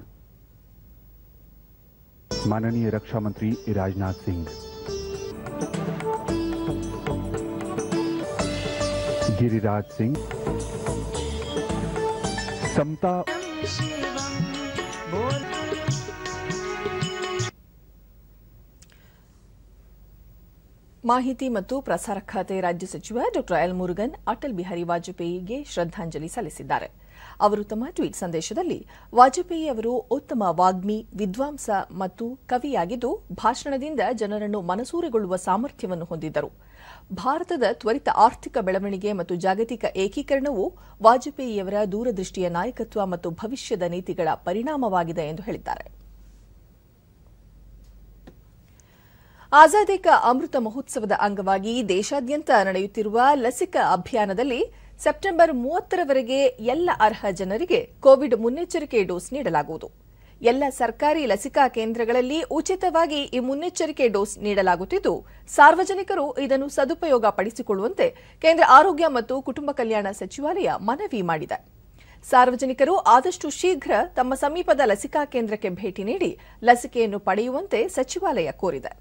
माननीय रक्षा मंत्री राजनाथ सिंह गिरिराज सिंह समता ಮಾಹಿತಿ ಮತ್ತು ಪ್ರಸಾರ ಖಾತೆ ರಾಜ್ಯ ಸಚಿವ ಡಾ ಎಲ್ ಮುರುಗನ್ ಅಟಲ್ ಬಿಹಾರಿ ವಾಜಪೇಯಿಗೆ ಶ್ರದ್ದಾಂಜಲಿ ಸಲ್ಲಿಸಿದ್ದಾರೆ ಅವರು ತಮ್ಮ ಟ್ವೀಟ್ ಸಂದೇಶದಲ್ಲಿ ವಾಜಪೇಯಿ ಅವರು ಉತ್ತಮ ವಾಗ್ಮಿ ವಿದ್ವಾಂಸ ಮತ್ತು ಕವಿಯಾಗಿದ್ದು ಭಾಷಣದಿಂದ ಜನರನ್ನು ಮನಸೂರೆಗೊಳ್ಳುವ ಸಾಮರ್ಥ್ಯವನ್ನು ಹೊಂದಿದ್ದರು ಭಾರತದ ತ್ವರಿತ ಆರ್ಥಿಕ ಬೆಳವಣಿಗೆ ಮತ್ತು ಜಾಗತಿಕ ಏಕೀಕರಣವು ವಾಜಪೇಯಿಯವರ ದೂರದೃಷ್ಟಿಯ ನಾಯಕತ್ವ ಮತ್ತು ಭವಿಷ್ಯದ ನೀತಿಗಳ ಪರಿಣಾಮವಾಗಿದೆ ಎಂದು ಹೇಳಿದ್ದಾರೆ ಆಜಾದಿ ಕಾ ಅಮೃತ ಮಹೋತ್ಸವದ ಅಂಗವಾಗಿ ದೇಶಾದ್ಯಂತ ನಡೆಯುತ್ತಿರುವ ಲಸಿಕಾ ಅಭಿಯಾನದಲ್ಲಿ ಸೆಪ್ಟೆಂಬರ್ ಮೂವತ್ತರವರೆಗೆ ಎಲ್ಲ ಅರ್ಹ ಜನರಿಗೆ ಕೋವಿಡ್ ಮುನ್ನೆಚ್ಚರಿಕೆ ಡೋಸ್ ನೀಡಲಾಗುವುದು ಎಲ್ಲ ಸರ್ಕಾರಿ ಲಸಿಕಾ ಕೇಂದ್ರಗಳಲ್ಲಿ ಉಚಿತವಾಗಿ ಈ ಮುನ್ನೆಚ್ಚರಿಕೆ ಡೋಸ್ ನೀಡಲಾಗುತ್ತಿದ್ದು ಸಾರ್ವಜನಿಕರು ಇದನ್ನು ಸದುಪಯೋಗ ಪಡಿಸಿಕೊಳ್ಳುವಂತೆ ಕೇಂದ್ರ ಆರೋಗ್ಯ ಮತ್ತು ಕುಟುಂಬ ಕಲ್ಯಾಣ ಸಚಿವಾಲಯ ಮನವಿ ಮಾಡಿದೆ ಸಾರ್ವಜನಿಕರು ಆದಷ್ಟು ಶೀಘ್ರ ತಮ್ಮ ಸಮೀಪದ ಲಸಿಕಾ ಕೇಂದ್ರಕ್ಕೆ ಭೇಟಿ ನೀಡಿ ಲಸಿಕೆಯನ್ನು ಪಡೆಯುವಂತೆ ಸಚಿವಾಲಯ ಕೋರಿದೆ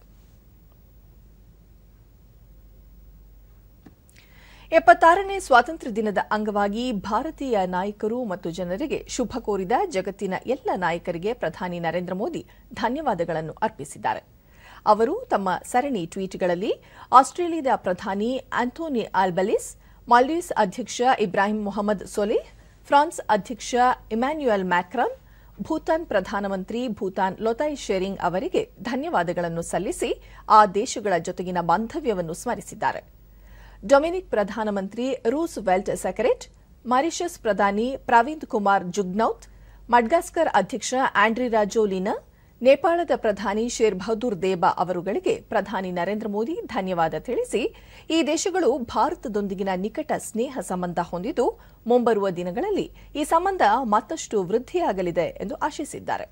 ಎಪ್ಪತ್ತಾರನೇ ಸ್ವಾತಂತ್ರ್ಯ ದಿನದ ಅಂಗವಾಗಿ ಭಾರತೀಯ ನಾಯಕರು ಮತ್ತು ಜನರಿಗೆ ಶುಭ ಕೋರಿದ ಜಗತ್ತಿನ ಎಲ್ಲ ನಾಯಕರಿಗೆ ಪ್ರಧಾನಿ ನರೇಂದ್ರ ಮೋದಿ ಧನ್ಯವಾದಗಳನ್ನು ಅರ್ಪಿಸಿದ್ದಾರೆ ಅವರು ತಮ್ಮ ಸರಣಿ ಟ್ವೀಟ್ಗಳಲ್ಲಿ ಆಸ್ಟ್ರೇಲಿಯಾದ ಪ್ರಧಾನಿ ಆಂಥೋನಿ ಆಲ್ಬಲಿಸ್ ಮಾಲ್ಡೀವ್ಸ್ ಅಧ್ಯಕ್ಷ ಇಬ್ರಾಹಿಂ ಮೊಹಮ್ಮದ್ ಸೊಲಿಹ್ ಫ್ರಾನ್ಸ್ ಅಧ್ಯಕ್ಷ ಇಮ್ಯಾನ್ಯುಯಲ್ ಮ್ಯಾಕ್ರಾನ್ ಭೂತಾನ್ ಪ್ರಧಾನಮಂತ್ರಿ ಭೂತಾನ್ ಲೊತಾಯ್ ಶೆರಿಂಗ್ ಅವರಿಗೆ ಧನ್ಯವಾದಗಳನ್ನು ಸಲ್ಲಿಸಿ ಆ ದೇಶಗಳ ಜೊತೆಗಿನ ಬಾಂಧವ್ಯವನ್ನು ಸ್ಮರಿಸಿದ್ದಾರೆ ಡೊಮಿನಿಕ್ ಪ್ರಧಾನಮಂತ್ರಿ ರೂಸ್ ವೆಲ್ಟ್ ಸೆಕರೆಟ್ ಮಾರಿಷಸ್ ಪ್ರಧಾನಿ ಪ್ರವೀಂದ್ ಕುಮಾರ್ ಜುಗ್ನೌತ್ ಮಡ್ಗಾಸ್ಕರ್ ಅಧ್ಯಕ್ಷ ಆಂಡ್ರಿ ರಾಜೋಲಿನಾ ನೇಪಾಳದ ಪ್ರಧಾನಿ ಶೇರ್ ಬಹದ್ದೂರ್ ದೇಬಾ ಅವರುಗಳಿಗೆ ಪ್ರಧಾನಿ ನರೇಂದ್ರ ಮೋದಿ ಧನ್ಯವಾದ ತಿಳಿಸಿ ಈ ದೇಶಗಳು ಭಾರತದೊಂದಿಗಿನ ನಿಕಟ ಸ್ನೇಹ ಸಂಬಂಧ ಹೊಂದಿದ್ದು ಮುಂಬರುವ ದಿನಗಳಲ್ಲಿ ಈ ಸಂಬಂಧ ಮತ್ತಷ್ಟು ವೃದ್ಧಿಯಾಗಲಿದೆ ಎಂದು ಆಶಿಸಿದ್ದಾರೆ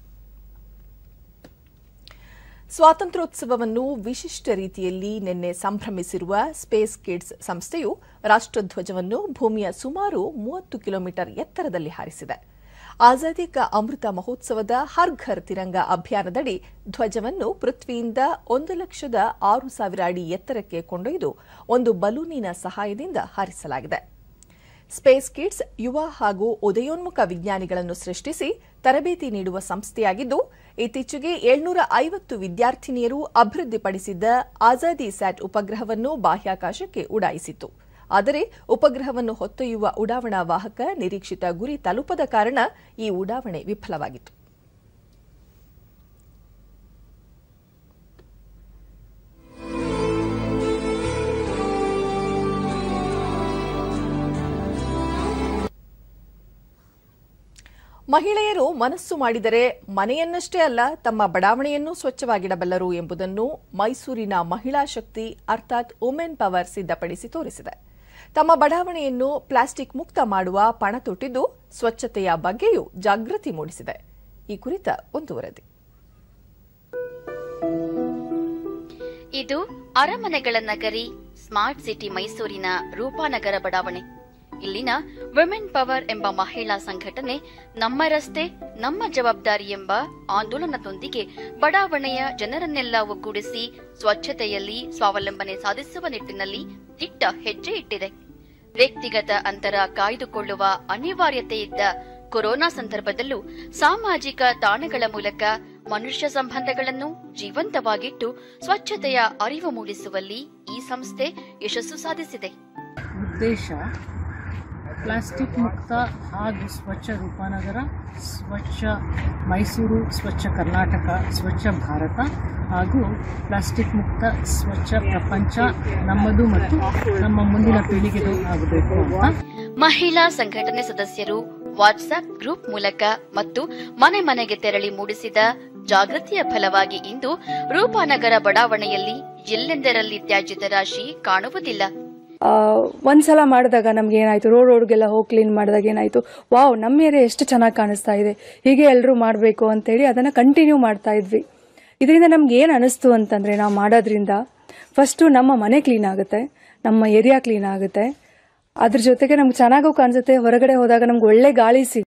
ಸ್ವಾತಂತ್ರ್ಯೋತ್ಸವವನ್ನು ವಿಶಿಷ್ಟ ರೀತಿಯಲ್ಲಿ ನಿನ್ನೆ ಸಂಭ್ರಮಿಸಿರುವ ಸ್ಪೇಸ್ ಕಿಡ್ಸ್ ಸಂಸ್ಥೆಯು ರಾಷ್ಟ್ರಧ್ವಜವನ್ನು ಭೂಮಿಯ ಸುಮಾರು ಮೂವತ್ತು ಕಿಲೋಮೀಟರ್ ಎತ್ತರದಲ್ಲಿ ಹಾರಿಸಿದೆ ಆಜಾದಿ ಕಾ ಅಮೃತ ಮಹೋತ್ಸವದ ಹರ್ ಘರ್ ತಿರಂಗ ಅಭಿಯಾನದಡಿ ಧ್ವಜವನ್ನು ಪೃಥ್ವಿಯಿಂದ ಒಂದು ಲಕ್ಷದ ಆರು ಸಾವಿರ ಅಡಿ ಎತ್ತರಕ್ಕೆ ಕೊಂಡೊಯ್ದು ಒಂದು ಬಲೂನಿನ ಸಹಾಯದಿಂದ ಹಾರಿಸಲಾಗಿದೆ ಸ್ಪೇಸ್ ಕಿಡ್ಸ್ ಯುವ ಹಾಗೂ ಉದಯೋನ್ಮುಖ ವಿಜ್ಞಾನಿಗಳನ್ನು ಸೃಷ್ಟಿಸಿ ತರಬೇತಿ ನೀಡುವ ಸಂಸ್ಥೆಯಾಗಿದ್ದು ಇತ್ತೀಚೆಗೆ ಏಳ್ನೂರ ಐವತ್ತು ವಿದ್ಯಾರ್ಥಿನಿಯರು ಅಭಿವೃದ್ಧಿಪಡಿಸಿದ್ದ ಆಜಾದಿ ಸ್ಯಾಟ್ ಉಪಗ್ರಹವನ್ನು ಬಾಹ್ಯಾಕಾಶಕ್ಕೆ ಉಡಾಯಿಸಿತು ಆದರೆ ಉಪಗ್ರಹವನ್ನು ಹೊತ್ತೊಯ್ಯುವ ಉಡಾವಣಾ ವಾಹಕ ನಿರೀಕ್ಷಿತ ಗುರಿ ತಲುಪದ ಕಾರಣ ಈ ಉಡಾವಣೆ ವಿಫಲವಾಗಿತ್ತು ಮಹಿಳೆಯರು ಮನಸ್ಸು ಮಾಡಿದರೆ ಮನೆಯನ್ನಷ್ಟೇ ಅಲ್ಲ ತಮ್ಮ ಬಡಾವಣೆಯನ್ನೂ ಸ್ವಚ್ಛವಾಗಿಡಬಲ್ಲರು ಎಂಬುದನ್ನು ಮೈಸೂರಿನ ಮಹಿಳಾ ಶಕ್ತಿ ಅರ್ಥಾತ್ ವುಮೆನ್ ಪವರ್ ಸಿದ್ಧಪಡಿಸಿ ತೋರಿಸಿದೆ ತಮ್ಮ ಬಡಾವಣೆಯನ್ನು ಪ್ಲಾಸ್ಟಿಕ್ ಮುಕ್ತ ಮಾಡುವ ಪಣ ತೊಟ್ಟಿದ್ದು ಸ್ವಚ್ಛತೆಯ ಬಗ್ಗೆಯೂ ಜಾಗೃತಿ ಮೂಡಿಸಿದೆ ಈ ಕುರಿತ ಒಂದು ವರದಿ ಇದು ಅರಮನೆಗಳ ನಗರಿ ಸ್ಮಾರ್ಟ್ ಸಿಟಿ ಮೈಸೂರಿನ ರೂಪಾನಗರ ಬಡಾವಣೆ ಇಲ್ಲಿನ ವಿಮೆನ್ ಪವರ್ ಎಂಬ ಮಹಿಳಾ ಸಂಘಟನೆ ನಮ್ಮ ರಸ್ತೆ ನಮ್ಮ ಜವಾಬ್ದಾರಿ ಎಂಬ ಆಂದೋಲನದೊಂದಿಗೆ ಬಡಾವಣೆಯ ಜನರನ್ನೆಲ್ಲ ಒಗ್ಗೂಡಿಸಿ ಸ್ವಚ್ಛತೆಯಲ್ಲಿ ಸ್ವಾವಲಂಬನೆ ಸಾಧಿಸುವ ನಿಟ್ಟಿನಲ್ಲಿ ದಿಟ್ಟ ಹೆಜ್ಜೆ ಇಟ್ಟಿದೆ ವ್ಯಕ್ತಿಗತ ಅಂತರ ಕಾಯ್ದುಕೊಳ್ಳುವ ಅನಿವಾರ್ಯತೆ ಇದ್ದ ಕೊರೋನಾ ಸಂದರ್ಭದಲ್ಲೂ ಸಾಮಾಜಿಕ ತಾಣಗಳ ಮೂಲಕ ಮನುಷ್ಯ ಸಂಬಂಧಗಳನ್ನು ಜೀವಂತವಾಗಿಟ್ಟು ಸ್ವಚ್ಛತೆಯ ಅರಿವು ಮೂಡಿಸುವಲ್ಲಿ ಈ ಸಂಸ್ಥೆ ಯಶಸ್ಸು ಸಾಧಿಸಿದೆ ಉದ್ದೇಶ ಪ್ಲಾಸ್ಟಿಕ್ ಮುಕ್ತ ಹಾಗೂ ಸ್ವಚ್ಛ ರೂಪನಗರ ಸ್ವಚ್ಛ ಮೈಸೂರು ಸ್ವಚ್ಛ ಕರ್ನಾಟಕ ಸ್ವಚ್ಛ ಭಾರತ ಹಾಗೂ ಪ್ಲಾಸ್ಟಿಕ್ ಮುಕ್ತ ಸ್ವಚ್ಛ ಪ್ರಪಂಚ ನಮ್ಮದು ಮತ್ತು ನಮ್ಮ ಮುಂದಿನ ಪೀಳಿಗೆದು ಆಗಬೇಕು ಅಂತ ಮಹಿಳಾ ಸಂಘಟನೆ ಸದಸ್ಯರು ವಾಟ್ಸ್ಆಪ್ ಗ್ರೂಪ್ ಮೂಲಕ ಮತ್ತು ಮನೆ ಮನೆಗೆ ತೆರಳಿ ಮೂಡಿಸಿದ ಜಾಗೃತಿಯ ಫಲವಾಗಿ ಇಂದು ರೂಪಾನಗರ ಬಡಾವಣೆಯಲ್ಲಿ ಎಲ್ಲೆಂದರಲ್ಲಿ ತ್ಯಾಜ್ಯದ ರಾಶಿ ಕಾಣುವುದಿಲ್ಲ ಒಂದ್ಸಲ ಮಾಡಿದಾಗ ನಮ್ಗೆ ಏನಾಯ್ತು ರೋಡ್ ರೋಡ್ಗೆಲ್ಲ ಹೋಗಿ ಕ್ಲೀನ್ ಮಾಡಿದಾಗ ಏನಾಯ್ತು ವಾವ್ ನಮ್ಮ ಏರಿಯಾ ಎಷ್ಟು ಚೆನ್ನಾಗಿ ಕಾಣಿಸ್ತಾ ಇದೆ ಹೀಗೆ ಎಲ್ಲರೂ ಮಾಡಬೇಕು ಅಂತೇಳಿ ಅದನ್ನ ಕಂಟಿನ್ಯೂ ಮಾಡ್ತಾ ಇದ್ವಿ ಇದರಿಂದ ನಮ್ಗೆ ಏನು ಅನಿಸ್ತು ಅಂತಂದ್ರೆ ನಾವು ಮಾಡೋದ್ರಿಂದ ಫಸ್ಟು ನಮ್ಮ ಮನೆ ಕ್ಲೀನ್ ಆಗುತ್ತೆ ನಮ್ಮ ಏರಿಯಾ ಕ್ಲೀನ್ ಆಗುತ್ತೆ ಅದ್ರ ಜೊತೆಗೆ ನಮ್ಗೆ ಚೆನ್ನಾಗೂ ಕಾಣಿಸುತ್ತೆ ಹೊರಗಡೆ ಹೋದಾಗ ನಮ್ಗೆ ಒಳ್ಳೆ ಗಾಳಿ ಸಿಗುತ್ತೆ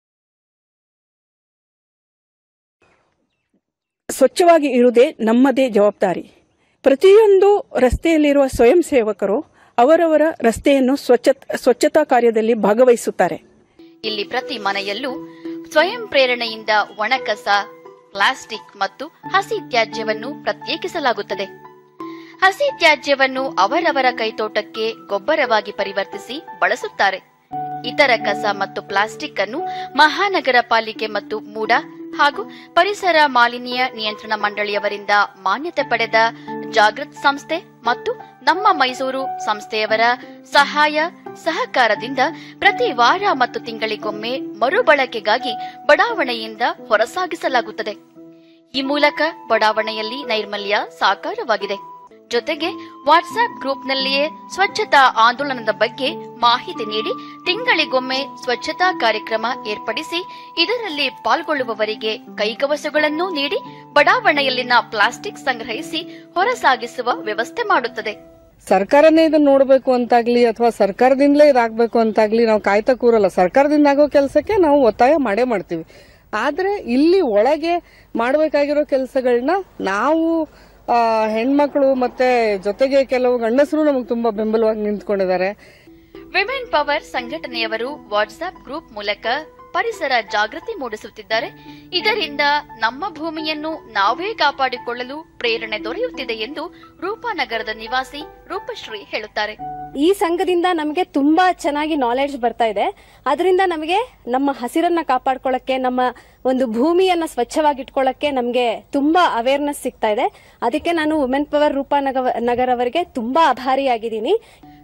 ಸ್ವಚ್ಛವಾಗಿ ಇರುವುದೇ ನಮ್ಮದೇ ಜವಾಬ್ದಾರಿ ಪ್ರತಿಯೊಂದು ರಸ್ತೆಯಲ್ಲಿರುವ ಸ್ವಯಂ ಸೇವಕರು ಅವರವರ ರಸ್ತೆಯನ್ನು ಸ್ವಚ್ಛ ಸ್ವಚ್ಛತಾ ಕಾರ್ಯದಲ್ಲಿ ಭಾಗವಹಿಸುತ್ತಾರೆ ಇಲ್ಲಿ ಪ್ರತಿ ಮನೆಯಲ್ಲೂ ಸ್ವಯಂ ಪ್ರೇರಣೆಯಿಂದ ಒಣಕಸ ಪ್ಲಾಸ್ಟಿಕ್ ಮತ್ತು ಹಸಿ ತ್ಯಾಜ್ಯವನ್ನು ಪ್ರತ್ಯೇಕಿಸಲಾಗುತ್ತದೆ ಹಸಿ ತ್ಯಾಜ್ಯವನ್ನು ಅವರವರ ಕೈತೋಟಕ್ಕೆ ಗೊಬ್ಬರವಾಗಿ ಪರಿವರ್ತಿಸಿ ಬಳಸುತ್ತಾರೆ ಇತರ ಕಸ ಮತ್ತು ಪ್ಲಾಸ್ಟಿಕ್ ಅನ್ನು ಮಹಾನಗರ ಪಾಲಿಕೆ ಮತ್ತು ಮೂಡ ಹಾಗೂ ಪರಿಸರ ಮಾಲಿನ್ಯ ನಿಯಂತ್ರಣ ಮಂಡಳಿಯವರಿಂದ ಮಾನ್ಯತೆ ಪಡೆದ ಜಾಗೃತ್ ಸಂಸ್ಥೆ ಮತ್ತು ನಮ್ಮ ಮೈಸೂರು ಸಂಸ್ಥೆಯವರ ಸಹಾಯ ಸಹಕಾರದಿಂದ ಪ್ರತಿ ವಾರ ಮತ್ತು ತಿಂಗಳಿಗೊಮ್ಮೆ ಮರುಬಳಕೆಗಾಗಿ ಬಡಾವಣೆಯಿಂದ ಹೊರಸಾಗಿಸಲಾಗುತ್ತದೆ ಈ ಮೂಲಕ ಬಡಾವಣೆಯಲ್ಲಿ ನೈರ್ಮಲ್ಯ ಸಾಕಾರವಾಗಿದೆ ಜೊತೆಗೆ ವಾಟ್ಸ್ಆಪ್ ಗ್ರೂಪ್ನಲ್ಲಿಯೇ ಸ್ವಚ್ಛತಾ ಆಂದೋಲನದ ಬಗ್ಗೆ ಮಾಹಿತಿ ನೀಡಿ ತಿಂಗಳಿಗೊಮ್ಮೆ ಸ್ವಚ್ಛತಾ ಕಾರ್ಯಕ್ರಮ ಏರ್ಪಡಿಸಿ ಇದರಲ್ಲಿ ಪಾಲ್ಗೊಳ್ಳುವವರಿಗೆ ಕೈಕವಸುಗಳನ್ನು ನೀಡಿ ಬಡಾವಣೆಯಲ್ಲಿನ ಪ್ಲಾಸ್ಟಿಕ್ ಸಂಗ್ರಹಿಸಿ ಹೊರಸಾಗಿಸುವ ವ್ಯವಸ್ಥೆ ಮಾಡುತ್ತದೆ ಸರ್ಕಾರನೇ ಇದನ್ನ ನೋಡಬೇಕು ಅಂತಾಗ್ಲಿ ಅಥವಾ ಸರ್ಕಾರದಿಂದಲೇ ಇದಾಗಬೇಕು ಅಂತಾಗ್ಲಿ ನಾವು ಕಾಯ್ತಾ ಕೂರಲ್ಲ ಸರ್ಕಾರದಿಂದ ಆಗೋ ಕೆಲಸಕ್ಕೆ ನಾವು ಒತ್ತಾಯ ಮಾಡೇ ಮಾಡ್ತೀವಿ ಆದ್ರೆ ಇಲ್ಲಿ ಒಳಗೆ ಮಾಡಬೇಕಾಗಿರೋ ಕೆಲಸಗಳನ್ನ ನಾವು ಆ, ಹೆಣ್ಮಕ್ಳು ಮತ್ತೆ ಜೊತೆಗೆ ಕೆಲವು ಗಂಡಸರು ನಮಗೆ ತುಂಬಾ ಬೆಂಬಲವಾಗಿ ನಿಂತ್ಕೊಂಡಿದ್ದಾರೆ ವಿಮೆನ್ ಪವರ್ ಸಂಘಟನೆಯವರು ವಾಟ್ಸ್ಆಪ್ ಗ್ರೂಪ್ ಮೂಲಕ ಪರಿಸರ ಜಾಗೃತಿ ಮೂಡಿಸುತ್ತಿದ್ದಾರೆ ಇದರಿಂದ ನಮ್ಮ ಭೂಮಿಯನ್ನು ನಾವೇ ಕಾಪಾಡಿಕೊಳ್ಳಲು ಪ್ರೇರಣೆ ದೊರೆಯುತ್ತಿದೆ ಎಂದು ರೂಪಾನಗರದ ನಿವಾಸಿ ರೂಪಶ್ರೀ ಹೇಳುತ್ತಾರೆ ಈ ಸಂಘದಿಂದ ನಮಗೆ ತುಂಬಾ ಚೆನ್ನಾಗಿ ನಾಲೆಡ್ಜ್ ಬರ್ತಾ ಇದೆ ಅದರಿಂದ ನಮಗೆ ನಮ್ಮ ಹಸಿರನ್ನ ಕಾಪಾಡ್ಕೊಳ್ಳಕ್ಕೆ ನಮ್ಮ ಒಂದು ಭೂಮಿಯನ್ನ ಸ್ವಚ್ಛವಾಗಿ ಇಟ್ಕೊಳ್ಳಕ್ಕೆ ನಮಗೆ ತುಂಬಾ ಅವೇರ್ನೆಸ್ ಸಿಗ್ತಾ ಇದೆ ಅದಕ್ಕೆ ನಾನು ವುಮೆನ್ ಪವರ್ ರೂಪಾನಗ ನಗರ್ ಅವರಿಗೆ ತುಂಬಾ ಆಭಾರಿಯಾಗಿದ್ದೀನಿ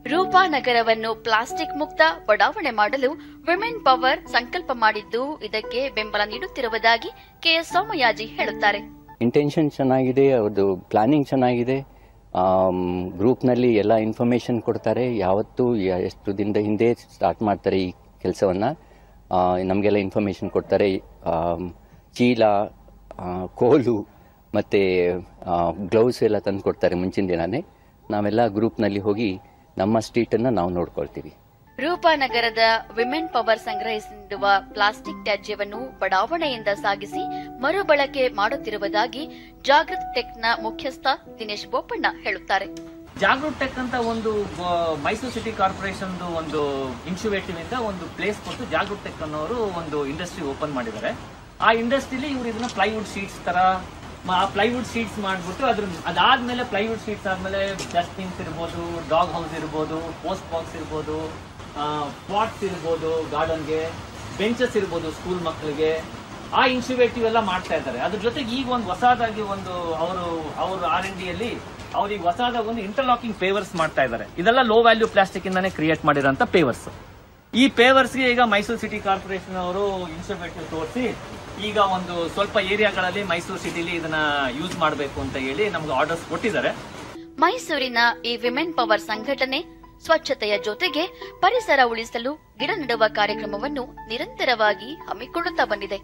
ರೂಪಾನಗರವನ್ನು ಪ್ಲಾಸ್ಟಿಕ್ ಮುಕ್ತ ಬಡಾವಣೆ ಮಾಡಲು ವಿಮೆನ್ ಪವರ್ ಸಂಕಲ್ಪ ಮಾಡಿದ್ದು ಇದಕ್ಕೆ ಬೆಂಬಲ ನೀಡುತ್ತಿರುವುದಾಗಿ ಕೆಎಸ್ ಸೋಮಯಾಜಿ ಹೇಳುತ್ತಾರೆ ಇಂಟೆನ್ಷನ್ ಚೆನ್ನಾಗಿದೆ ಅವ್ರದ್ದು ಪ್ಲಾನಿಂಗ್ ಚೆನ್ನಾಗಿದೆ ಗ್ರೂಪ್ನಲ್ಲಿ ಎಲ್ಲ ಇನ್ಫಾರ್ಮೇಷನ್ ಕೊಡ್ತಾರೆ ಯಾವತ್ತು ಯ- ಎಷ್ಟು ದಿನದ ಹಿಂದೆ ಸ್ಟಾರ್ಟ್ ಮಾಡ್ತಾರೆ ಈ ಕೆಲಸವನ್ನು ನಮಗೆಲ್ಲ ಇನ್ಫಾರ್ಮೇಷನ್ ಕೊಡ್ತಾರೆ ಆಮ್, ಚೀಲ ಆ, ಕೋಲು ಮತ್ತು ಗ್ಲೌಸ್ ಎಲ್ಲ ತಂದು ಕೊಡ್ತಾರೆ ಮುಂಚಿನ ದಿನನೇ ನಾವೆಲ್ಲ ಗ್ರೂಪ್ನಲ್ಲಿ ಹೋಗಿ ನಮ್ಮ ಸ್ಟ್ರೀಟನ್ನು ನಾವು ನೋಡ್ಕೊಳ್ತೀವಿ ರೂಪಾನಗರದ ವಿಮೆನ್ ಪವರ್ ಸಂಗ್ರಹಿಸಿರುವ ಪ್ಲಾಸ್ಟಿಕ್ ತ್ಯಾಜ್ಯವನ್ನು ಬಡಾವಣೆಯಿಂದ ಸಾಗಿಸಿ ಮರುಬಳಕೆ ಮಾಡುತ್ತಿರುವುದಾಗಿ ಜಾಗೃತ್ ಟೆಕ್ನ ಮುಖ್ಯಸ್ಥ ದಿನೇಶ್ ಬೋಪಣ್ಣ ಹೇಳುತ್ತಾರೆ ಜಾಗೃತ್ ಟೆಕ್ ಅಂತ ಒಂದು ಆ, ಮೈಸೂರು ಸಿಟಿ ಕಾರ್ಪೊರೇಷನ್ ಒಂದು ಇನ್ಕ್ಯುಬೇಟಿವ್ ಇಂದ ಒಂದು ಪ್ಲೇಸ್ ಕೊಟ್ಟು ಜಾಗೃತ್ ಟೆಕ್ ಅನ್ನೋರು ಒಂದು ಇಂಡಸ್ಟ್ರಿ ಓಪನ್ ಮಾಡಿದ್ದಾರೆ ಆ ಇಂಡಸ್ಟ್ರಿಲಿ ಇವ್ರು ಇದನ್ನ ಪ್ಲೈವುಡ್ ಶೀಟ್ಸ್ ತರ ಮ- ಆ ಪ್ಲೈವುಡ್ ಶೀಟ್ಸ್ ಮಾಡ್ಬಿಟ್ಟು ಅದ್ರ ಅದಾದ್ಮೇಲೆ ಪ್ಲೈವುಡ್ ಶೀಟ್ಸ್ ಆದ್ಮೇಲೆ ಡಸ್ಟ್ಬಿನ್ಸ್ ಇರ್ಬೋದು ಡಾಗ್ ಹೌಸ್ ಇರ್ಬೋದು ಪೋಸ್ಟ್ ಬಾಕ್ಸ್ ಇರ್ಬೋದು ಪಾಟ್ಸ್ ಇರ್ಬೋದು ಗಾರ್ಡನ್ಗೆ ಬೆಂಚಸ್ ಇರ್ಬೋದು ಸ್ಕೂಲ್ ಮಕ್ಕಳಿಗೆ ಆ ಇನ್ಕ್ಯುಬೇಟಿವ್ ಎಲ್ಲ ಮಾಡ್ತಾ ಇದ್ದಾರೆ ಅದ್ರ ಜೊತೆಗೆ ಈಗ ಒಂದು ಹೊಸದಾಗಿ ಒಂದು ಅವರು ಅವ್ರ ಆರ್ ಎನ್ ಡಿಯಲ್ಲಿ ಅವ್ರಿಗೆ ಹೊಸದಾಗಿ ಒಂದು ಇಂಟರ್ಲಾಕಿಂಗ್ ಪೇವರ್ಸ್ ಮಾಡ್ತಾ ಇದ್ದಾರೆ ಇದೆಲ್ಲ ಲೋ ವ್ಯಾಲ್ಯೂ ಪ್ಲಾಸ್ಟಿಕ್ ಇಂದಾನೆ ಕ್ರಿಯೇಟ್ ಮಾಡಿರೋಂಥ ಪೇವರ್ಸ್ ಈ ಪೇವರ್ಸ್ಗೆ ಈಗ ಮೈಸೂರು ಸಿಟಿ ಕಾರ್ಪೊರೇಷನ್ ಅವರು ಇನ್ಸ್ಟಿಟ್ಯೂಟ್ ತೋರಿಸಿ ಈಗ ಒಂದು ಸ್ವಲ್ಪ ಏರಿಯಾಗಳಲ್ಲಿ ಮೈಸೂರು ಸಿಟಿಲಿ ಇದನ್ನ ಯೂಸ್ ಮಾಡಬೇಕು ಅಂತ ಹೇಳಿ ನಮ್ಗೆ ಆರ್ಡರ್ಸ್ ಕೊಟ್ಟಿದ್ದಾರೆ ಮೈಸೂರಿನ ಈ ವಿಮೆನ್ ಪವರ್ ಸಂಘಟನೆ ಸ್ವಚ್ಛತೆಯ ಜೊತೆಗೆ ಪರಿಸರ ಉಳಿಸಲು ಗಿಡ ನೆಡುವ ಕಾರ್ಯಕ್ರಮವನ್ನು ನಿರಂತರವಾಗಿ ಹಮ್ಮಿಕೊಳ್ಳುತ್ತಾ ಬಂದಿದೆ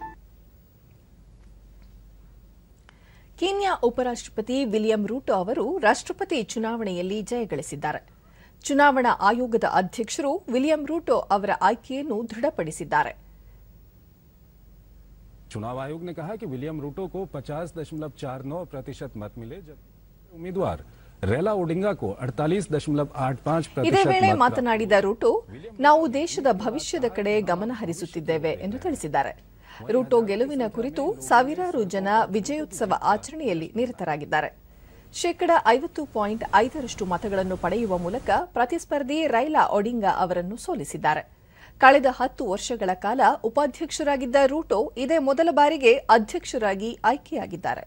ಕೀನ್ಯಾ ಉಪರಾಷ್ಟ್ರಪತಿ ವಿಲಿಯಂ ರೂಟೋ ಅವರು ರಾಷ್ಟ್ರಪತಿ ಚುನಾವಣೆಯಲ್ಲಿ ಜಯಗಳಿಸಿದ್ದಾರೆ ಚುನಾವಣಾ ಆಯೋಗದ ಅಧ್ಯಕ್ಷರು ವಿಲಿಯಂ ರೂಟೋ ಅವರ ಆಯ್ಕೆಯನ್ನು ದೃಢಪಡಿಸಿದ್ದಾರೆ चुनाव आयोग ने कहा कि विलियम रूटो को 50.49 प्रतिशत मत मिले जबकि उम्मीदवार रेला ओडिंगा को 48.85 ಇದೇ प्रतिशत ವೇಳೆ मत ಮಾತನಾಡಿದ ರೂಟೋ ನಾವು ದೇಶದ ಭವಿಷ್ಯದ ಕಡೆ ಗಮನ ಹರಿಸುತ್ತಿದ್ದೇವೆ ಎಂದು ತಿಳಿಸಿದ್ದಾರೆ ರೂಟೋ ಗೆಲುವಿನ ಕುರಿತು ಸಾವಿರಾರು ಜನ ವಿಜಯೋತ್ಸವ ಆಚರಣೆಯಲ್ಲಿ ನಿರತರಾಗಿದ್ದಾರೆ ಶೇಕಡ ಐವತ್ತು ಪಾಯಿಂಟ್ ಐದರಷ್ಟು ಮತಗಳನ್ನು ಪಡೆಯುವ ಮೂಲಕ ಪ್ರತಿಸ್ಪರ್ಧಿ ರೈಲಾ ಒಡಿಂಗಾ ಅವರನ್ನು ಸೋಲಿಸಿದ್ದಾರೆ ಕಳೆದ ಹತ್ತು ವರ್ಷಗಳ ಕಾಲ ಉಪಾಧ್ಯಕ್ಷರಾಗಿದ್ದ ರೂಟೋ ಇದೇ ಮೊದಲ ಬಾರಿಗೆ ಅಧ್ಯಕ್ಷರಾಗಿ ಆಯ್ಕೆಯಾಗಿದ್ದಾರೆ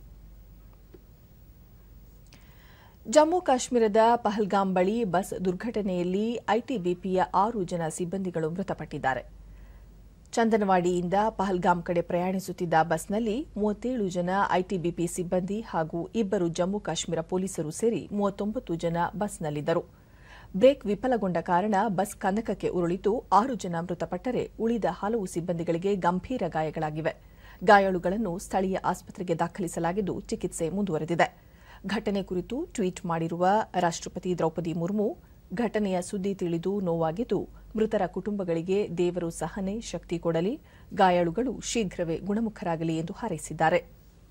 ಜಮ್ಮು ಕಾಶ್ಮೀರದ ಪಹಲ್ಗಾಮ್ ಬಳಿ ಬಸ್ ದುರ್ಘಟನೆಯಲ್ಲಿ ಐಟಿಬಿಪಿಯ ಆರು ಜನ ಸಿಬ್ಬಂದಿಗಳು ಮೃತಪಟ್ಟಿದ್ದಾರೆ ಚಂದನವಾಡಿಯಿಂದ ಪಹಲ್ಗಾಮ್ ಕಡೆ ಪ್ರಯಾಣಿಸುತ್ತಿದ್ದ ಬಸ್ನಲ್ಲಿ ಮೂವತ್ತೇಳು ಜನ ಐಟಿಬಿಪಿ ಸಿಬ್ಬಂದಿ ಹಾಗೂ ಇಬ್ಬರು ಜಮ್ಮು ಕಾಶ್ಮೀರ ಪೊಲೀಸರು ಸೇರಿ ಮೂವತ್ತೊಂಬತ್ತು ಜನ ಬಸ್ನಲ್ಲಿದ್ದರು ಬ್ರೇಕ್ ವಿಫಲಗೊಂಡ ಕಾರಣ ಬಸ್ ಕಂದಕಕ್ಕೆ ಉರುಳಿತು ಆರು ಜನ ಮೃತಪಟ್ಟರೆ ಉಳಿದ ಹಲವು ಸಿಬ್ಬಂದಿಗಳಿಗೆ ಗಂಭೀರ ಗಾಯಗಳಾಗಿವೆ ಗಾಯಾಳುಗಳನ್ನು ಸ್ಥಳೀಯ ಆಸ್ಪತ್ರೆಗೆ ದಾಖಲಿಸಲಾಗಿದ್ದು ಚಿಕಿತ್ಸೆ ಮುಂದುವರೆದಿದೆ ಘಟನೆ ಕುರಿತು ಟ್ವೀಟ್ ಮಾಡಿರುವ ರಾಷ್ಟ್ರಪತಿ ದ್ರೌಪದಿ ಮುರ್ಮು ಘಟನೆಯ ಸುದ್ದಿ ತಿಳಿದು ನೋವಾಗಿದ್ದು ಮೃತರ ಕುಟುಂಬಗಳಿಗೆ ದೇವರು ಸಹನೆ ಶಕ್ತಿ ಕೊಡಲಿ ಗಾಯಾಳುಗಳು ಶೀಘ್ರವೇ ಗುಣಮುಖರಾಗಲಿ ಎಂದು ಹಾರೈಸಿದ್ದಾರೆ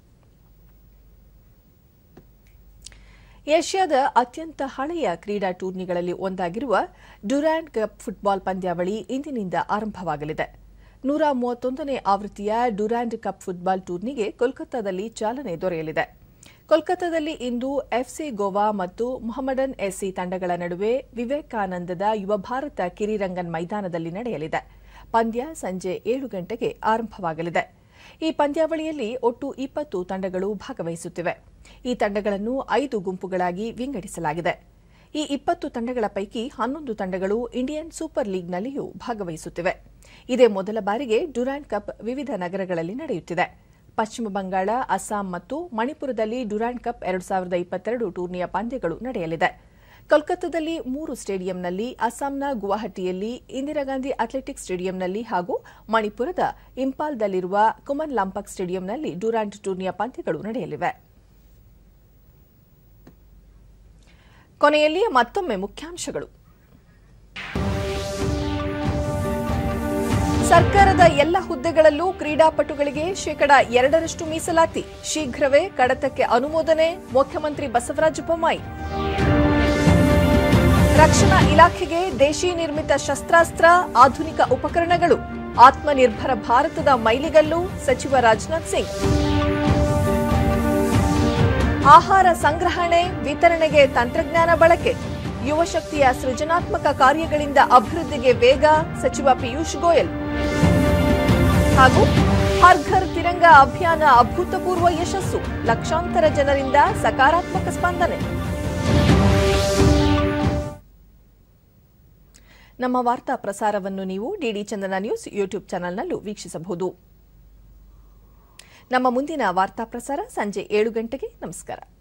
ಏಷ್ಯಾದ ಅತ್ಯಂತ ಹಳೆಯ ಕ್ರೀಡಾ ಟೂರ್ನಿಗಳಲ್ಲಿ ಒಂದಾಗಿರುವ ಡ್ಯುರಾಂಡ್ ಕಪ್ ಫುಟ್ಬಾಲ್ ಪಂದ್ಯಾವಳಿ ಇಂದಿನಿಂದ ಆರಂಭವಾಗಲಿದೆ ನೂರ ಮೂವತ್ತೊಂದನೇ ಆವೃತ್ತಿಯ ಡ್ಯುರಾಂಡ್ ಕಪ್ ಫುಟ್ಬಾಲ್ ಟೂರ್ನಿಗೆ ಕೋಲ್ಕತ್ತಾದಲ್ಲಿ ಚಾಲನೆ ದೊರೆಯಲಿದೆ ಕೋಲ್ಕತ್ತಾದಲ್ಲಿ ಇಂದು ಎಫ್ಸಿ ಗೋವಾ ಮತ್ತು ಮೊಹಮ್ಮಡನ್ ಎಸ್ಸಿ ತಂಡಗಳ ನಡುವೆ ವಿವೇಕಾನಂದದ ಯುವ ಭಾರತ ಕಿರಿರಂಗನ್ ಮೈದಾನದಲ್ಲಿ ನಡೆಯಲಿದೆ ಪಂದ್ಯ ಸಂಜೆ ಏಳು ಗಂಟೆಗೆ ಆರಂಭವಾಗಲಿದೆ ಈ ಪಂದ್ಯಾವಳಿಯಲ್ಲಿ ಒಟ್ಟು ಇಪ್ಪತ್ತು ತಂಡಗಳು ಭಾಗವಹಿಸುತ್ತಿವೆ ಈ ತಂಡಗಳನ್ನು ಐದು ಗುಂಪುಗಳಾಗಿ ವಿಂಗಡಿಸಲಾಗಿದೆ ಈ ಇಪ್ಪತ್ತು ತಂಡಗಳ ಪೈಕಿ ಹನ್ನೊಂದು ತಂಡಗಳು ಇಂಡಿಯನ್ ಸೂಪರ್ ಲೀಗ್ನಲ್ಲಿಯೂ ಭಾಗವಹಿಸುತ್ತಿವೆ ಇದೇ ಮೊದಲ ಬಾರಿಗೆ ಡ್ಯುರಾಂಡ್ ಕಪ್ ವಿವಿಧ ನಗರಗಳಲ್ಲಿ ನಡೆಯುತ್ತಿದೆ ಪಶ್ಚಿಮ ಬಂಗಾಳ ಅಸ್ಸಾಂ ಮತ್ತು ಮಣಿಪುರದಲ್ಲಿ ಡ್ಯುರಾಂಡ್ ಕಪ್ ಎರಡು ಸಾವಿರದ ಇಪ್ಪತ್ತೆರಡು ಟೂರ್ನಿಯ ಪಂದ್ಯಗಳು ನಡೆಯಲಿದೆ ಕೋಲ್ಕತ್ತಾದಲ್ಲಿ ಮೂರು ಸ್ಟೇಡಿಯಂನಲ್ಲಿ ಅಸ್ಸಾಂನ ಗುವಾಹಟಿಯಲ್ಲಿ ಇಂದಿರಾಗಾಂಧಿ ಅಥ್ಲೆಟಿಕ್ಸ್ ಸ್ಟೇಡಿಯಂನಲ್ಲಿ ಹಾಗೂ ಮಣಿಪುರದ ಇಂಪಾಲ್ದಲ್ಲಿರುವ ಕುಮನ್ ಲಾಂಪಕ್ ಸ್ಟೇಡಿಯಂನಲ್ಲಿ ಡ್ಯುರಾಂಡ್ ಟೂರ್ನಿಯ ಪಂದ್ಯಗಳು ನಡೆಯಲಿವೆ ಕೊನೆಯಲ್ಲಿ ಮತ್ತೊಮ್ಮೆ ಮುಖ್ಯಾಂಶಗಳು ಸರ್ಕಾರದ ಎಲ್ಲ ಹುದ್ದೆಗಳಲ್ಲೂ ಕ್ರೀಡಾಪಟುಗಳಿಗೆ ಶೇಕಡ ಎರಡರಷ್ಟು ಮೀಸಲಾತಿ ಶೀಘ್ರವೇ ಕಡತಕ್ಕೆ ಅನುಮೋದನೆ ಮುಖ್ಯಮಂತ್ರಿ ಬಸವರಾಜ ಬೊಮ್ಮಾಯಿ ರಕ್ಷಣಾ ಇಲಾಖೆಗೆ ದೇಶೀ ನಿರ್ಮಿತ ಶಸ್ತ್ರಾಸ್ತ್ರ ಆಧುನಿಕ ಉಪಕರಣಗಳು ಆತ್ಮನಿರ್ಭರ ಭಾರತದ ಮೈಲಿಗಲ್ಲು ಸಚಿವ ರಾಜನಾಥ್ ಸಿಂಗ್ ಆಹಾರ ಸಂಗ್ರಹಣೆ ವಿತರಣೆಗೆ ತಂತ್ರಜ್ಞಾನ ಬಳಕೆ ಯುವ ಶಕ್ತಿಯ ಸೃಜನಾತ್ಮಕ ಕಾರ್ಯಗಳಿಂದ ಅಭಿವೃದ್ಧಿಗೆ ವೇಗ ಸಚಿವ ಪಿಯೂಷ್ ಗೋಯಲ್ ಹಾಗೂ ಹರ್ ಘರ್ ತಿರಂಗ ಅಭಿಯಾನ ಅಭೂತಪೂರ್ವ ಯಶಸ್ಸು ಲಕ್ಷಾಂತರ ಜನರಿಂದ ಸಕಾರಾತ್ಮಕ ಸ್ಪಂದನೆ ನಮ್ಮ ವಾರ್ತಾ ಪ್ರಸಾರವನ್ನು ನೀವು ಡಿಡಿ ಚಂದನ ನ್ಯೂಸ್ ಯೂಟ್ಯೂಬ್ ಚಾನೆಲ್ನಲ್ಲೂ ವೀಕ್ಷಿಸಬಹುದು ನಮ್ಮ ಮುಂದಿನ ವಾರ್ತಾ ಪ್ರಸಾರ ಸಂಜೆ ಏಳು ಗಂಟೆಗೆ ನಮಸ್ಕಾರ